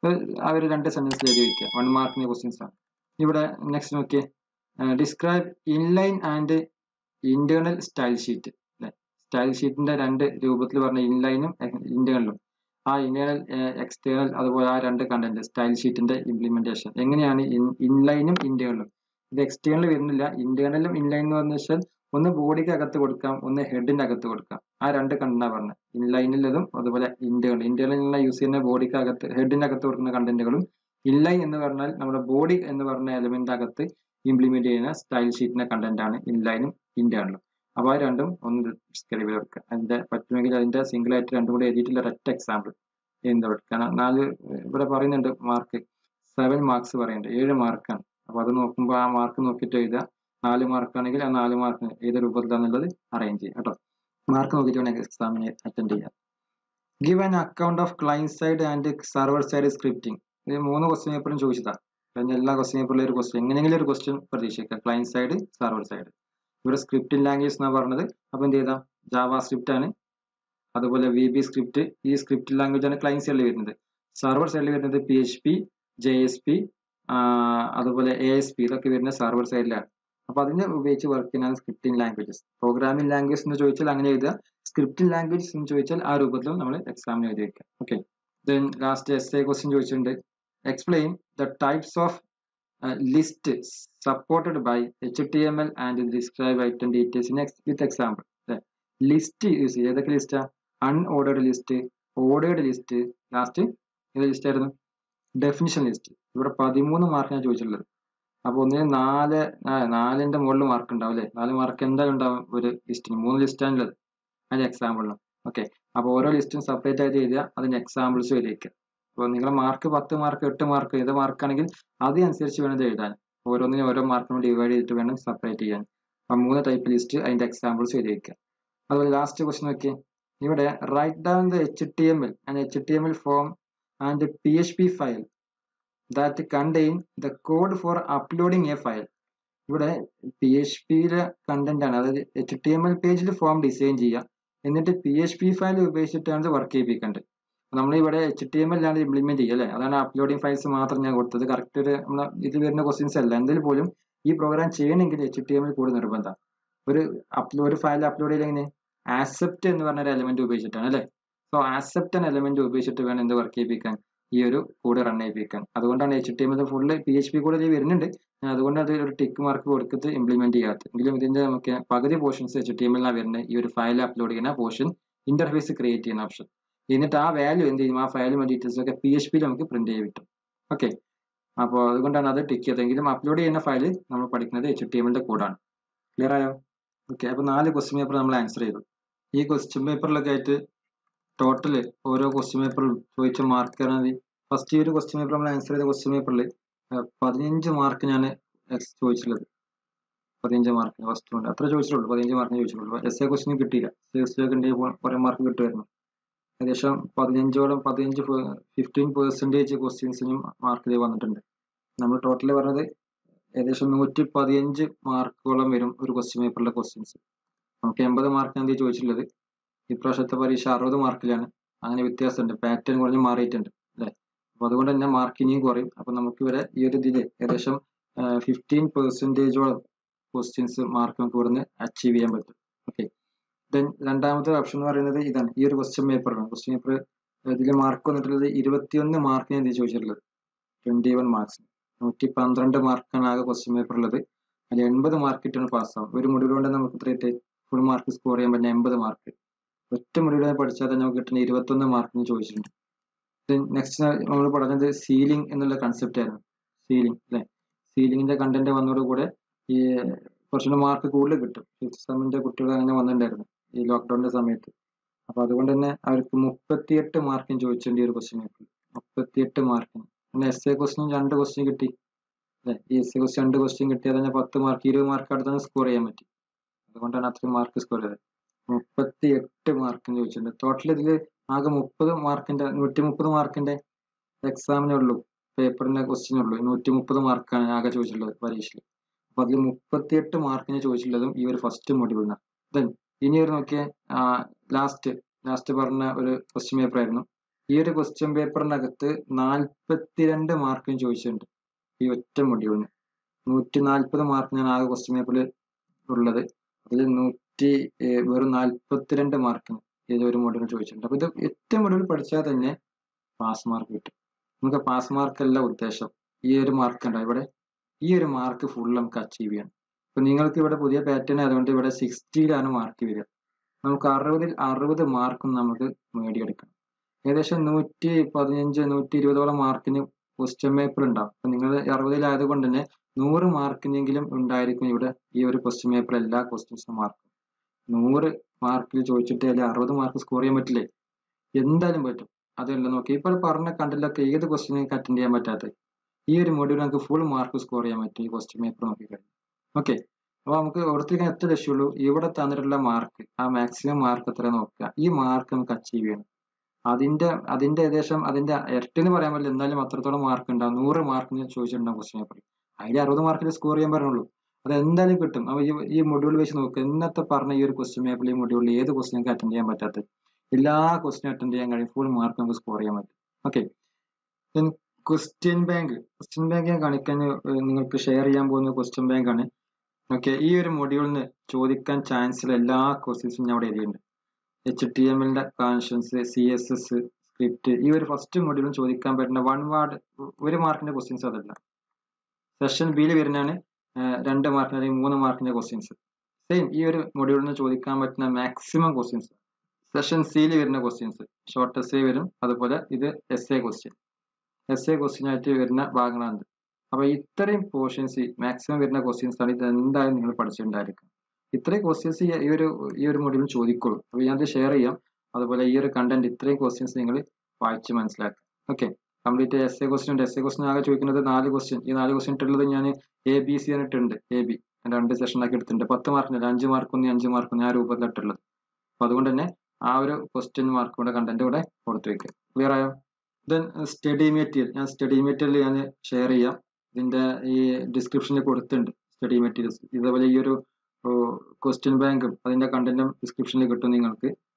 ആ ഒരു രണ്ട് സെന്റൻസിൽ എഴുതി വെക്കുക വൺ മാർക്കിന്റെ ക്വസ്റ്റ്യൻസ് ആണ് ഇവിടെ നെക്സ്റ്റ് നോക്കിയേ describe inline and internal style sheet style ഷീറ്റിന്റെ രണ്ട് രൂപത്തിൽ പറഞ്ഞ ഇൻലൈനും ഇന്റേണലും ആ ഇന്റേണൽ എക്സ്റ്റേണൽ അതുപോലെ ആ രണ്ട് കണ്ടന്റ് സ്റ്റൈൽ ഷീറ്റിന്റെ ഇംപ്ലിമെന്റേഷൻ എങ്ങനെയാണ് ഇൻലൈനും ഇന്റേണലും ഇത് എക്സ്റ്റേണൽ വരുന്നില്ല ഇന്റേണലും ഇൻലൈൻ എന്ന് പറഞ്ഞു വെച്ചാൽ ഒന്ന് ബോഡിക്ക് അകത്ത് കൊടുക്കാം ഒന്ന് ഹെഡിന്റെ അകത്ത് കൊടുക്കാം ആ രണ്ട് കണ്ടാ പറഞ്ഞത് ഇൻലൈനിലതും അതുപോലെ ഇന്റേണൽ ഇന്റേണലിനുള്ള യൂസ് ചെയ്യുന്ന ബോഡിക്ക് അകത്ത് ഹെഡിന്റെ അകത്ത് കൊടുക്കുന്ന കണ്ടന്റുകളും ഇൻലൈൻ എന്ന് പറഞ്ഞാൽ നമ്മുടെ ബോഡി എന്ന് പറഞ്ഞ എലമെന്റ് അകത്ത് ഇംപ്ലിമെന്റ് ചെയ്യുന്ന സ്റ്റൈൽ ഷീറ്റിന്റെ കണ്ടന്റ് ആണ് ഇൻലൈനും ഇന്റേണലും അപ്പൊ ആ രണ്ടും ഒന്ന് ഡിസ്ക്രൈബ് ചെയ്ത് വെക്കുക അതിന്റെ പറ്റുമെങ്കിൽ അതിന്റെ സിംഗിൾ ആയിട്ട് രണ്ടും കൂടെ എഴുതിയിട്ടുള്ള ഒരൊറ്റ എക്സാമ്പിൾ എന്താ കാരണം നാല് ഇവിടെ പറയുന്നുണ്ട് മാർക്ക് സെവൻ മാർക്സ് പറയുന്നുണ്ട് ഏഴ് മാർക്കാണ് അപ്പൊ അത് നോക്കുമ്പോൾ ആ മാർക്ക് നോക്കിയിട്ട് എഴുതുക നാല് മാർക്ക് ആണെങ്കിൽ ആ നാല് മാർക്ക് ഏത് രൂപത്തിലാണെന്നുള്ളത് അറേഞ്ച് ചെയ്യുക കേട്ടോ മാർക്ക് നോക്കിയിട്ട് വേണം എക്സാമിന് അറ്റൻഡ് ചെയ്യാം give an account of client side and server side scripting ഇത് മൂന്ന് ക്വസ്റ്റ്യൻ പേപ്പറും ചോദിച്ചതാ കഴിഞ്ഞ എല്ലാ ക്വസ്റ്റ്യൻ പേപ്പറിലും ഒരു ക്വസ്റ്റ്യൻ എങ്ങനെയെങ്കിലും ഒരു ക്വസ്റ്റ്യൻ പ്രതീക്ഷിക്കുക ക്ലൈന്റ് സൈഡ് സർവർ സൈഡ് ഇവിടെ സ്ക്രിപ്റ്റിംഗ് ലാംഗ്വേജ് എന്നാണ് പറഞ്ഞത് അപ്പൊ എന്ത് ചെയ്താം ജാവ സ്ക്രിപ്റ്റ് ആണ് അതുപോലെ വി ബി സ്ക്രിപ്റ്റ് ഈ സ്ക്രിപ്റ്റ് ലാംഗ്വേജ് ആണ് ക്ലൈന്റ് സൈഡിൽ വരുന്നത് സർവർ സൈഡിൽ വരുന്നത് P H P J S P അതുപോലെ എ എസ് പി ഇതൊക്കെ വരുന്ന സർവർ സൈഡിലാണ് അപ്പൊ അതിനെ ഉപയോഗിച്ച് വർക്ക് ചെയ്യുന്നതാണ് സ്ക്രിപ്റ്റിംഗ് ലാംഗ്വേജസ് പ്രോഗ്രാമിംഗ് ലാംഗ്വേജ് എന്ന് ചോദിച്ചാൽ അങ്ങനെ എഴുതുക സ്ക്രിപ്റ്റിംഗ് ലാംഗ്വേജ് എന്ന് ചോദിച്ചാൽ ആ രൂപത്തിലും നമ്മൾ എക്സാമിന് എഴുതി വെക്കാം okay then last S A question ചോദിച്ചിട്ടുണ്ട് explain the types of list supported by H T M L and describe item details in with example list use ചെയ്യുക ഏതൊക്കെ ലിസ്റ്റാ unordered list ordered list last ഏത് list ആയിരുന്നു definition list ഇവിടെ പതിമൂന്ന് മാർക്കാണ് ചോദിച്ചിട്ടുള്ളത് അപ്പൊ ഒന്നിന് നാല് നാലിന്റെ മുകളിൽ മാർക്ക് ഉണ്ടാവും അല്ലെ നാല് മാർക്ക് എന്തായാലും ഉണ്ടാവും ഒരു ലിസ്റ്റിന് മൂന്ന് ലിസ്റ്റാണ് ഉള്ളത് അതിന്റെ എക്സാമ്പിളിനും ഓക്കെ അപ്പൊ ഓരോ ലിസ്റ്റും സെപ്പറേറ്റ് ആയിട്ട് എഴുതുക അതിന് എക്സാമ്പിൾസ് എഴുതിക്കുക അപ്പോൾ നിങ്ങളുടെ മാർക്ക് പത്ത് മാർക്ക് എട്ട് മാർക്ക് ഏത് മാർക്കാണെങ്കിൽ അതിനനുസരിച്ച് വേണം ഇത് എഴുതാൻ ഓരോന്നിനും ഓരോ മാർക്കിനും ഡിവൈഡ് ചെയ്തിട്ട് വേണം സെപ്പറേറ്റ് ചെയ്യാൻ അപ്പൊ മൂന്ന് ടൈപ്പ് ലിസ്റ്റ് അതിന്റെ എക്സാമ്പിൾസ് എഴുതി വെക്കുക അതുപോലെ ലാസ്റ്റ് ക്വസ്റ്റൻ നോക്കിയേ ഇവിടെ write down the H T M L and H T M L form and P H P file that contain the code for uploading a file ഇവിടെ P H പിയിലെ content ആണ് അതായത് H T M L പേജിൽ form design ചെയ്യുക എന്നിട്ട് P H P file ഉപയോഗിച്ചിട്ടാണ് work ചെയ്യിപ്പിക്കേണ്ടത് നമ്മൾ ഇവിടെ എച്ച് ടി എം അല്ലാണ്ട് ഇംപ്ലിമെന്റ് ചെയ്യുക അല്ലേ അതാണ് അപ്ലോഡിംഗ് ഫയൽസ് മാത്രം ഞാൻ കൊടുത്തത് കറക്റ്റ് ഒരു നമ്മളെ ഇത് വരുന്ന ക്വസ്റ്റ്യൻസ് അല്ല എന്തെങ്കിലും പോലും ഈ പ്രോഗ്രാം ചെയ്യണമെങ്കിൽ എച്ച് ടി എമ്മിൽ കൂടി നിർബന്ധം ഒരു അപ്ലോഡ് ഒരു ഫയൽ അപ്ലോഡ് ചെയ്ത് എങ്ങനെ ആക്സെപ്റ്റ് എന്ന് പറഞ്ഞ ഒരു എലമെന്റ് ഉപയോഗിച്ചിട്ടാണ് അല്ലേ സോ ആക്സെപ്റ്റ് എന്ന എലമെന്റ് ഉപയോഗിച്ചിട്ട് വേണം എന്ത് വർക്ക് ചെയ്യിപ്പിക്കാൻ ഈ ഒരു കോഡ് റൺ ചെയ്യിപ്പിക്കാൻ അതുകൊണ്ടാണ് എച്ച് ടി എമ്മിൽ ഫുള്ള് പി എച്ച് പി കൂടെ ഇതിൽ വരുന്നുണ്ട് ഞാൻ അതുകൊണ്ട് അത് ഒരു ടിക്ക് മാർക്ക് കൊടുത്തിട്ട് ഇംപ്ലിമെന്റ് ചെയ്യാത്തത് എങ്കിലും ഇതിന്റെ നമുക്ക് പകുതി പോർഷൻസ് എച്ച് ടി എമ്മിലാണ് വരുന്നത് ഈ ഒരു ഫയൽ അപ്ലോഡ് ചെയ്യുന്ന പോർഷൻ ഇന്റർഫേസ് ക്രിയേറ്റ് ചെയ്യുന്ന ഓപ്ഷൻ എന്നിട്ട് ആ വാല്യൂ എന്ത് ചെയ്യും ആ ഫയലും ഡീറ്റെയിൽസ് ഒക്കെ പി എച്ച് പിയിൽ നമുക്ക് പ്രിന്റ് ചെയ്ത് കിട്ടും ഓക്കെ അപ്പോൾ അതുകൊണ്ടാണ് അത് ടിക്ക് ചെയ്തതെങ്കിലും അപ്ലോഡ് ചെയ്യുന്ന ഫയൽ നമ്മൾ പഠിക്കുന്നത് എച്ച് ടി എമ്മിന്റെ കോഡാണ് ക്ലിയർ ആയോ ഓക്കെ അപ്പോൾ നാല് ക്വസ്റ്റ്യൻ പേപ്പർ നമ്മൾ ആൻസർ ചെയ്തു ഈ ക്വസ്റ്റ്യൻ പേപ്പറിലൊക്കെ ആയിട്ട് ടോട്ടൽ ഓരോ ക്വസ്റ്റ്യൻ പേപ്പറിലും ചോദിച്ച മാർക്ക് ഫസ്റ്റ് ഈ ഒരു ക്വസ്റ്റ്യൻ പേപ്പർ നമ്മൾ ആൻസർ ചെയ്ത ക്വസ്റ്റ്യൻ പേപ്പറിൽ പതിനഞ്ച് മാർക്ക് ഞാൻ ചോദിച്ചിട്ടുള്ളത് പതിനഞ്ച് മാർക്ക് ഫസ്റ്റ് ഉണ്ട് അത്ര ചോദിച്ചിട്ടുള്ളൂ പതിനഞ്ച് മാർക്ക് ചോദിച്ചിട്ടുള്ളൂ എസ് എ ക്വസ്റ്റിന് കിട്ടിയില്ല എസ് എ ഉണ്ടെങ്കിൽ കുറെ മാർക്ക് കിട്ടുമായിരുന്നു ഏകദേശം പതിനഞ്ചോളം പതിനഞ്ച് ഫിഫ്റ്റീൻ പെർസെൻറ്റേജ് ക്വസ്റ്റ്യൻസിനും മാർക്ക് വന്നിട്ടുണ്ട് നമ്മൾ ടോട്ടൽ പറഞ്ഞത് ഏകദേശം നൂറ്റി പതിനഞ്ച് മാർക്കോളം വരും ഒരു ക്വസ്റ്റ്യൻ പേപ്പറിലെ ക്വസ്റ്റ്യൻസ് നമുക്ക് എൺപത് മാർക്കാണ് എന്ത് ചോദിച്ചിട്ടുള്ളത് ഇപ്രാവശ്യത്തെ പരീക്ഷ അറുപത് മാർക്കിലാണ് അങ്ങനെ വ്യത്യാസമുണ്ട് പാറ്റേൺ കുറഞ്ഞ് മാറിയിട്ടുണ്ട് അല്ലേ അപ്പൊ അതുകൊണ്ട് തന്നെ മാർക്ക് ഇനിയും കുറയും അപ്പൊ നമുക്ക് ഇവരെ ഈ ഒരു ഇതില് ഏകദേശം ഫിഫ്റ്റീൻ പെർസെൻറ്റേജോളം ക്വസ്റ്റ്യൻസ് മാർക്ക് നമുക്ക് ഇവിടുന്ന് അച്ചീവ് ചെയ്യാൻ പറ്റും ഓക്കെ ദെൻ രണ്ടാമത്തെ ഓപ്ഷൻ എന്ന് പറയുന്നത് ഇതാണ് ഈ ഒരു ക്വസ്റ്റ്യൻ പേപ്പറാണ് ക്വസ്റ്റ്യൻ പേപ്പർ ഇതിൽ മാർക്ക് വന്നിട്ടുള്ളത് ഇരുപത്തിയൊന്ന് മാർക്കിന് എന്ത് ചോദിച്ചിട്ടുള്ളത് ട്വന്റി വൺ മാർക്സ് നൂറ്റി പന്ത്രണ്ട് മാർക്കാണ് ആകെ ക്വസ്റ്റ്യൻ പേപ്പർ ഉള്ളത് അതിൽ എൺപത് മാർക്ക് ഇട്ടാണ് പാസ്സാവും ഒരു മുടിവ് കൊണ്ട് നമുക്ക് ഇത്രയിട്ട് ഫുൾ മാർക്ക് സ്കോർ ചെയ്യാൻ പറ്റുന്ന എൺപത് മാർക്ക് ഒറ്റ മുടിവിനെ പഠിച്ചാൽ തന്നെ നമുക്ക് കിട്ടുന്ന ഇരുപത്തൊന്ന് മാർക്കിന് ചോദിച്ചിട്ടുണ്ട് നെക്സ്റ്റ് നമ്മൾ പറഞ്ഞത് സീലിംഗ് എന്നുള്ള കൺസെപ്റ്റ് ആയിരുന്നു സീലിംഗ് അല്ലെ സീലിംഗിന്റെ കണ്ടന്റ് വന്നതോടുകൂടെ ഈ കുറച്ചുകൂടെ മാർക്ക് കൂടുതൽ കിട്ടും ഫിഫ്ത് സെമ്മിന്റെ കുട്ടികൾ അങ്ങനെ വന്നിട്ടുണ്ടായിരുന്നു ഈ ലോക്ക്ഡൌണിന്റെ സമയത്ത് അപ്പൊ അതുകൊണ്ട് തന്നെ അവർക്ക് മുപ്പത്തിയെട്ട് മാർക്കിന് ചോദിച്ചിട്ടുണ്ട് ഈ ഒരു ക്വസ്റ്റ്യൻ പേപ്പർ മുപ്പത്തിയെട്ട് മാർക്കിന് പിന്നെ എസ് എ ക്വസ്റ്റിനും രണ്ട് ക്വസ്റ്റ്യൻ കിട്ടി അല്ലെ ഈ എസ് എ ക്വസ്റ്റ്യൻ രണ്ട് ക്വസ്റ്റ്യൻ കിട്ടിയാൽ തന്നെ പത്ത് മാർക്ക് ഇരുപത് മാർക്ക് അടുത്ത് തന്നെ സ്കോർ ചെയ്യാൻ പറ്റി അതുകൊണ്ടാണ് അത്രയും മാർക്ക് സ്കോർ ചെയ്തത് മുപ്പത്തി എട്ട് മാർക്കിന് ചോദിച്ചിട്ടുണ്ട് ടോട്ടൽ ഇതിൽ ആകെ മുപ്പത് മാർക്കിന്റെ നൂറ്റി മുപ്പത് മാർക്കിന്റെ എക്സാമിനേ ഉള്ളൂ പേപ്പറിന്റെ ക്വസ്റ്റ്യൻ ഉള്ളൂ നൂറ്റി മുപ്പത് മാർക്കാണ് ആകെ ചോദിച്ചിട്ടുള്ളത് പരീക്ഷയിൽ അപ്പൊ അതിൽ മുപ്പത്തിയെട്ട് മാർക്കിന് ചോദിച്ചിട്ടുള്ളതും ഈ ഒരു ഫസ്റ്റ് മൊഡ്യൂളിനാണ് ദെൻ ഇനി ഒരു നോക്കിയ ലാസ്റ്റ് ലാസ്റ്റ് പറഞ്ഞ ഒരു ക്വസ്റ്റ്യൻ പേപ്പർ ആയിരുന്നു ഈ ഒരു ക്വസ്റ്റ്യൻ പേപ്പറിനകത്ത് നാൽപ്പത്തിരണ്ട് മാർക്കിന് ചോദിച്ചിട്ടുണ്ട് ഈ ഒറ്റ മൊഡ്യൂളിന് നൂറ്റി നാൽപ്പത് മാർക്കിനാണ് ആകെ ക്വസ്റ്റ്യൻ പേപ്പറിൽ ഉള്ളത് അതിൽ നൂറ്റി വെറും നാൽപ്പത്തിരണ്ട് മാർക്കിന് ഏതോ ഒരു മൊഡ്യൂൾ ചോദിച്ചിട്ടുണ്ട് അപ്പൊ ഇത് ഒറ്റ മൊഡ്യൂൾ പഠിച്ചാൽ തന്നെ പാസ് മാർക്ക് കിട്ടും നമുക്ക് പാസ് മാർക്ക് അല്ല ഉദ്ദേശം ഈ ഒരു മാർക്ക് ഉണ്ടോ ഇവിടെ ഈ ഒരു മാർക്ക് ഫുൾ നമുക്ക് അച്ചീവ് ചെയ്യണം ഇപ്പൊ നിങ്ങൾക്ക് ഇവിടെ പുതിയ പാറ്റേൺ ആയതുകൊണ്ട് ഇവിടെ സിക്സ്റ്റിയിലാണ് മാർക്ക് വരിക നമുക്ക് അറുപതിൽ അറുപത് മാർക്കും നമുക്ക് നേടിയെടുക്കണം ഏകദേശം നൂറ്റി പതിനഞ്ച് നൂറ്റി ഇരുപതോളം മാർക്കിന് ക്വസ്റ്റ്യൻ പേപ്പർ ഉണ്ടാവും അപ്പൊ നിങ്ങൾ അറുപതിലായത് കൊണ്ട് തന്നെ നൂറ് മാർക്കിനെങ്കിലും ഉണ്ടായിരിക്കും ഇവിടെ ഈ ഒരു ക്വസ്റ്റ്യൻ പേപ്പർ എല്ലാ ക്വസ്റ്റ്യൻസിനും മാർക്കും നൂറ് മാർക്കിൽ ചോദിച്ചിട്ട് അല്ലെങ്കിൽ അറുപത് മാർക്ക് സ്കോർ ചെയ്യാൻ പറ്റില്ലേ എന്തായാലും പറ്റും അതല്ല നോക്കി ഇപ്പോൾ പറഞ്ഞ കണ്ടിലൊക്കെ ഏത് ക്വസ്റ്റ്യൻ നിങ്ങൾക്ക് അറ്റൻഡ് ചെയ്യാൻ പറ്റാത്തത് ഈ ഒരു മൊഡ്യൂൾ നമുക്ക് ഫുൾ മാർക്ക് സ്കോർ ചെയ്യാൻ പറ്റും ഈ ക്വസ്റ്റ്യൻ പേപ്പർ നോക്കി കഴിഞ്ഞു ഓക്കെ അപ്പൊ നമുക്ക് ഓർത്തിരിക്കാൻ എത്ര ലക്ഷ്യമുള്ളൂ ഇവിടെ തന്നിട്ടുള്ള മാർക്ക് ആ മാക്സിമം മാർക്ക് എത്ര നോക്കുക ഈ മാർക്ക് നമുക്ക് അച്ചീവ് ചെയ്യണം അതിന്റെ അതിന്റെ ഏകദേശം അതിന്റെ ഇരട്ടിന്ന് പറയാൻ പറ്റില്ല എന്നാലും അത്രത്തോളം മാർക്ക് ഉണ്ടാവും നൂറ് മാർക്കിന് ചോദിച്ചിട്ടുണ്ടാവും ക്വസ്റ്റ്യൻ പേപ്പറിൽ അതിൽ അറുപത് മാർക്കിൽ സ്കോർ ചെയ്യാൻ പറഞ്ഞുള്ളൂ അത് എന്തായാലും കിട്ടും അപ്പൊ ഈ ഈ മൊഡ്യൂൾ വെച്ച് നോക്കുക ഇന്നത്തെ പറഞ്ഞ ഈ ഒരു ക്വസ്റ്റ്യൻ പേപ്പറിൽ ഈ മൊഡ്യൂളിൽ ഏത് ക്വസ്റ്റ്യൻ നിങ്ങൾക്ക് അറ്റൻഡ് ചെയ്യാൻ പറ്റാത്തത് എല്ലാ ക്വസ്റ്റ്യൻ അറ്റൻഡ് ചെയ്യാൻ കഴിയും ഫുൾ മാർക്ക് നമുക്ക് സ്കോർ ചെയ്യാൻ പറ്റും okay question bank question bank ഞാൻ കാണിക്കാൻ നിങ്ങൾക്ക് ഷെയർ ചെയ്യാൻ പോകുന്ന ക്വസ്റ്റ്യൻ ബാങ്ക് ആണ് ഓക്കെ ഈ ഒരു മൊഡ്യൂളിന് ചോദിക്കാൻ ചാൻസ് ഉള്ള എല്ലാ ക്വസ്റ്റ്യൻസും ഞാൻ അവിടെ എഴുതിയിട്ടുണ്ട് എച്ച് ടി എം എല്ലിന്റെ connections C S S script ഈ ഒരു ഫസ്റ്റ് മൊഡ്യൂളിൽ ചോദിക്കാൻ പറ്റുന്ന വൺ വാർഡ് ഒരു മാർക്കിന്റെ ക്വസ്റ്റ്യൻസ് അതല്ല സെഷൻ ബിയിൽ വരുന്നതാണ് രണ്ട് മാർക്കിന് അല്ലെങ്കിൽ മൂന്ന് മാർക്കിന്റെ ക്വസ്റ്റ്യൻസ് സെയിം ഈ ഒരു മൊഡ്യൂളിൽ നിന്ന് ചോദിക്കാൻ പറ്റുന്ന മാക്സിമം ക്വസ്റ്റ്യൻസ് സെഷൻ സിയിൽ വരുന്ന ക്വസ്റ്റ്യൻസ് ഷോർട്ട് എസ് എ വരും അതുപോലെ ഇത് S A question S A question ആയിട്ട് വരുന്ന ഭാഗങ്ങളാണ് അപ്പൊ ഇത്രയും പോർഷൻസ് മാക്സിമം വരുന്ന ക്വസ്റ്റ്യൻസ് ആണ് ഇത് എന്തായാലും നിങ്ങൾ പഠിച്ചിട്ടുണ്ടായിരിക്കും ഇത്രയും ക്വസ്റ്റ്യൻസ് ഈ ഒരു ഈ ഒരു മൊഡ്യൂളിൽ ചോദിക്കുള്ളൂ അപ്പൊ ഞാനത് ഷെയർ ചെയ്യാം അതുപോലെ ഈ ഒരു കണ്ടന്റ് ഇത്രയും ക്വസ്റ്റ്യൻസ് നിങ്ങൾ വായിച്ച് മനസ്സിലാക്കുക okay complete S A question ഉണ്ട് എസ് എ ക്വസ്റ്റ്യൻ ആകെ ചോദിക്കുന്നത് നാല് ക്വസ്റ്റ്യൻ ഈ നാല് ക്വസ്റ്റ്യൻ ഇട്ടുള്ളത് ഞാൻ എ ബി സി എന്നിട്ടുണ്ട് എ ബി രണ്ട് സെഷനാക്കി എടുത്തിട്ടുണ്ട് പത്ത് മാർക്കിന് അഞ്ച് മാർക്ക് ഒന്ന് അഞ്ച് മാർക്ക് ഒന്ന് ആ രൂപത്തിലിട്ടുള്ളത് അപ്പൊ അതുകൊണ്ട് തന്നെ ആ ഒരു ക്വസ്റ്റ്യൻ മാർക്ക് കൂടെ കണ്ടന്റ് കൂടെ കൊടുത്തു വെക്കുക ക്ലിയർ ആയോ ദെൻ സ്റ്റഡി മെറ്റീരിയൽ ഞാൻ സ്റ്റഡി മെറ്റീരിയൽ ഞാൻ ഷെയർ ചെയ്യാം ഇതിന്റെ ഈ ഡിസ്ക്രിപ്ഷനിൽ കൊടുത്തിട്ടുണ്ട് സ്റ്റഡി മെറ്റീരിയൽസ് ഇതേപോലെ ഈ ഒരു ക്വസ്റ്റ്യൻ ബാങ്കും അതിന്റെ കണ്ടന്റും ഡിസ്ക്രിപ്ഷനിൽ കിട്ടും നിങ്ങൾക്ക്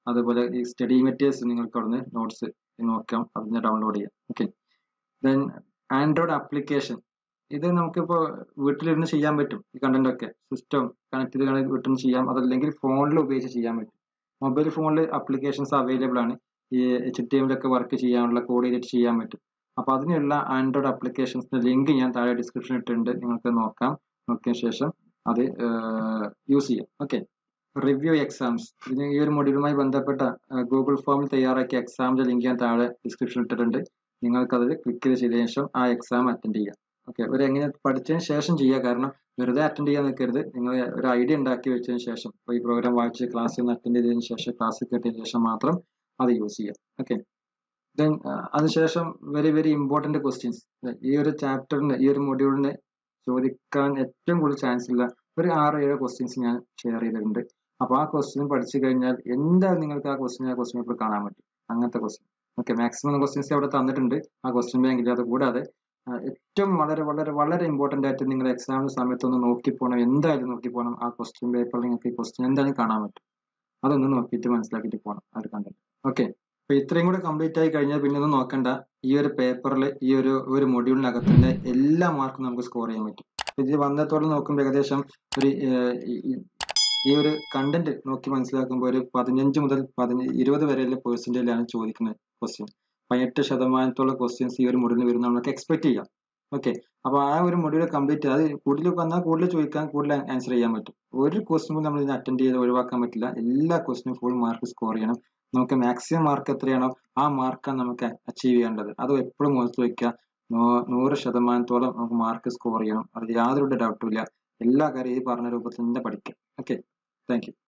അതുപോലെ ഈ സ്റ്റഡി മെറ്റീരിയൽസ് നിങ്ങൾക്ക് അവിടുന്ന് നോട്ട്സ് നോക്കാം അതിന് ഡൗൺലോഡ് ചെയ്യാം ഓക്കെ ദെൻ ആൻഡ്രോയിഡ് ആപ്ലിക്കേഷൻ ഇത് നമുക്കിപ്പോൾ വീട്ടിലിരുന്ന് ചെയ്യാൻ പറ്റും ഈ കണ്ടന്റ് ഒക്കെ സിസ്റ്റം കണക്ട് ചെയ്ത് വീട്ടിൽ നിന്ന് ചെയ്യാം അതല്ലെങ്കിൽ ഫോണിൽ ഉപയോഗിച്ച് ചെയ്യാൻ പറ്റും മൊബൈൽ ഫോണിൽ ആപ്ലിക്കേഷൻസ് അവൈലബിൾ ആണ് ഈ എച്ച് ടി എമ്മിലൊക്കെ വർക്ക് ചെയ്യാനുള്ള കോഡ് ചെയ്തിട്ട് ചെയ്യാൻ പറ്റും അപ്പോൾ അതിനുള്ള ആൻഡ്രോയിഡ് ആപ്ലിക്കേഷൻസിന്റെ ലിങ്ക് ഞാൻ താഴെ ഡിസ്ക്രിപ്ഷൻ ഇട്ടിട്ടുണ്ട് നിങ്ങൾക്ക് നോക്കാം നോക്കിയ ശേഷം അത് യൂസ് ചെയ്യാം ഓക്കെ റിവ്യൂ എക്സാംസ് ഇതിന് ഈ ഒരു മൊഡ്യൂളുമായി ബന്ധപ്പെട്ട ഗൂഗിൾ ഫോമിൽ തയ്യാറാക്കിയ എക്സാമിന്റെ ലിങ്ക് ഞാൻ താഴെ ഡിസ്ക്രിപ്ഷൻ ഇട്ടിട്ടുണ്ട് നിങ്ങൾക്ക് അതിൽ ക്ലിക്ക് ചെയ്ത് ചെയ്ത ശേഷം ആ എക്സാം അറ്റൻഡ് ചെയ്യാം ഓക്കെ ഒരു എങ്ങനെ പഠിച്ചതിന് ശേഷം ചെയ്യുക കാരണം വെറുതെ അറ്റൻഡ് ചെയ്യാൻ നിൽക്കരുത് നിങ്ങൾ ഒരു ഐഡിയ ഉണ്ടാക്കി വെച്ചതിന് ശേഷം ഈ പ്രോഗ്രാം വായിച്ച് ക്ലാസ്സിൽ നിന്ന് അറ്റൻഡ് ചെയ്തതിന് ശേഷം ക്ലാസ് കേട്ടതിന് ശേഷം മാത്രം അത് യൂസ് ചെയ്യാം ഓക്കെ ദെൻ അതിനുശേഷം വെരി വെരി ഇമ്പോർട്ടന്റ് ക്വസ്റ്റ്യൻസ് ഈ ഒരു ചാപ്റ്ററിന് ഈ ഒരു മൊഡ്യൂളിന് ചോദിക്കാൻ ഏറ്റവും കൂടുതൽ ചാൻസ് ഉള്ള ഒരു ആറ് ഏഴ് ക്വസ്റ്റ്യൻസ് ഞാൻ ഷെയർ ചെയ്തിട്ടുണ്ട് അപ്പോൾ ആ ക്വസ്റ്റ്യൻ പഠിച്ചു കഴിഞ്ഞാൽ എന്തായാലും നിങ്ങൾക്ക് ആ ക്വസ്റ്റ്യൻ ആ ക്വസ്റ്റ്യൻ പേപ്പർ കാണാൻ പറ്റും അങ്ങനത്തെ ക്വസ്റ്റ്യൻ ഓക്കെ മാക്സിമം ക്വസ്റ്റ്യൻസ് അവിടെ തന്നിട്ടുണ്ട് ആ ക്വസ്റ്റ്യൻ ബാങ്കിൽ അത് കൂടാതെ ഏറ്റവും വളരെ വളരെ വളരെ ഇമ്പോർട്ടന്റ് ആയിട്ട് നിങ്ങൾ എക്സാമിന് സമയത്ത് ഒന്ന് നോക്കി പോകണം എന്തായാലും നോക്കി പോകണം ആ ക്വസ്റ്റ്യൻ പേപ്പറിൽ നിങ്ങൾക്ക് ഈ ക്വസ്റ്റ്യൻ എന്തായാലും കാണാൻ പറ്റും അതൊന്ന് നോക്കിയിട്ട് മനസ്സിലാക്കിയിട്ട് പോകണം ആ ഒരു കണ്ടന്റ് ഓക്കെ അപ്പൊ ഇത്രയും കൂടെ കംപ്ലീറ്റ് ആയി കഴിഞ്ഞാൽ പിന്നെ ഒന്നും നോക്കണ്ട ഈ ഒരു പേപ്പറിൽ ഈ ഒരു ഒരു മൊഡ്യൂളിനകത്തിന്റെ എല്ലാ മാർക്കും നമുക്ക് സ്കോർ ചെയ്യാൻ പറ്റും ഇത് വന്നത്തോളം നോക്കുമ്പോൾ ഏകദേശം ഒരു ഈ ഒരു കണ്ടന്റ് നോക്കി മനസ്സിലാക്കുമ്പോൾ ഒരു പതിനഞ്ച് മുതൽ പതിനഞ്ച് ഇരുപത് വരെയുള്ള പേഴ്സൻറ്റേജിലാണ് ചോദിക്കുന്നത് ക്വസ്റ്റ്യൻ പതിനെട്ട് ശതമാനത്തോളം ക്വസ്റ്റ്യൻസ് ഈ ഒരു മൊഡ്യൂളിൽ വരുന്ന നമുക്ക് എക്സ്പെക്ട് ചെയ്യാം ഓക്കെ അപ്പൊ ആ ഒരു മൊഡ്യൂൾ കംപ്ലീറ്റ് അത് കൂടുതൽ വന്നാൽ കൂടുതൽ ചോദിക്കാൻ കൂടുതൽ ആൻസർ ചെയ്യാൻ പറ്റും ഒരു ക്വസ്റ്റ്യൻ നമ്മൾ ഇതിന് അറ്റൻഡ് ചെയ്ത് ഒഴിവാക്കാൻ പറ്റില്ല എല്ലാ ക്വസ്റ്റിനും ഫുൾ മാർക്ക് സ്കോർ ചെയ്യണം നമുക്ക് മാക്സിമം മാർക്ക് എത്രയാണോ ആ മാർക്കാണ് നമുക്ക് അച്ചീവ് ചെയ്യേണ്ടത് അത് എപ്പോഴും മനസ്സിൽ വയ്ക്കുക നൂറ് ശതമാനത്തോളം നമുക്ക് മാർക്ക് സ്കോർ ചെയ്യണം അതിൽ യാതൊരു ഡൗട്ടും ഇല്ല എല്ലാ കാര്യം ഈ പറഞ്ഞ രൂപത്തിൽ തന്നെ പഠിക്കാം ഓക്കെ താങ്ക്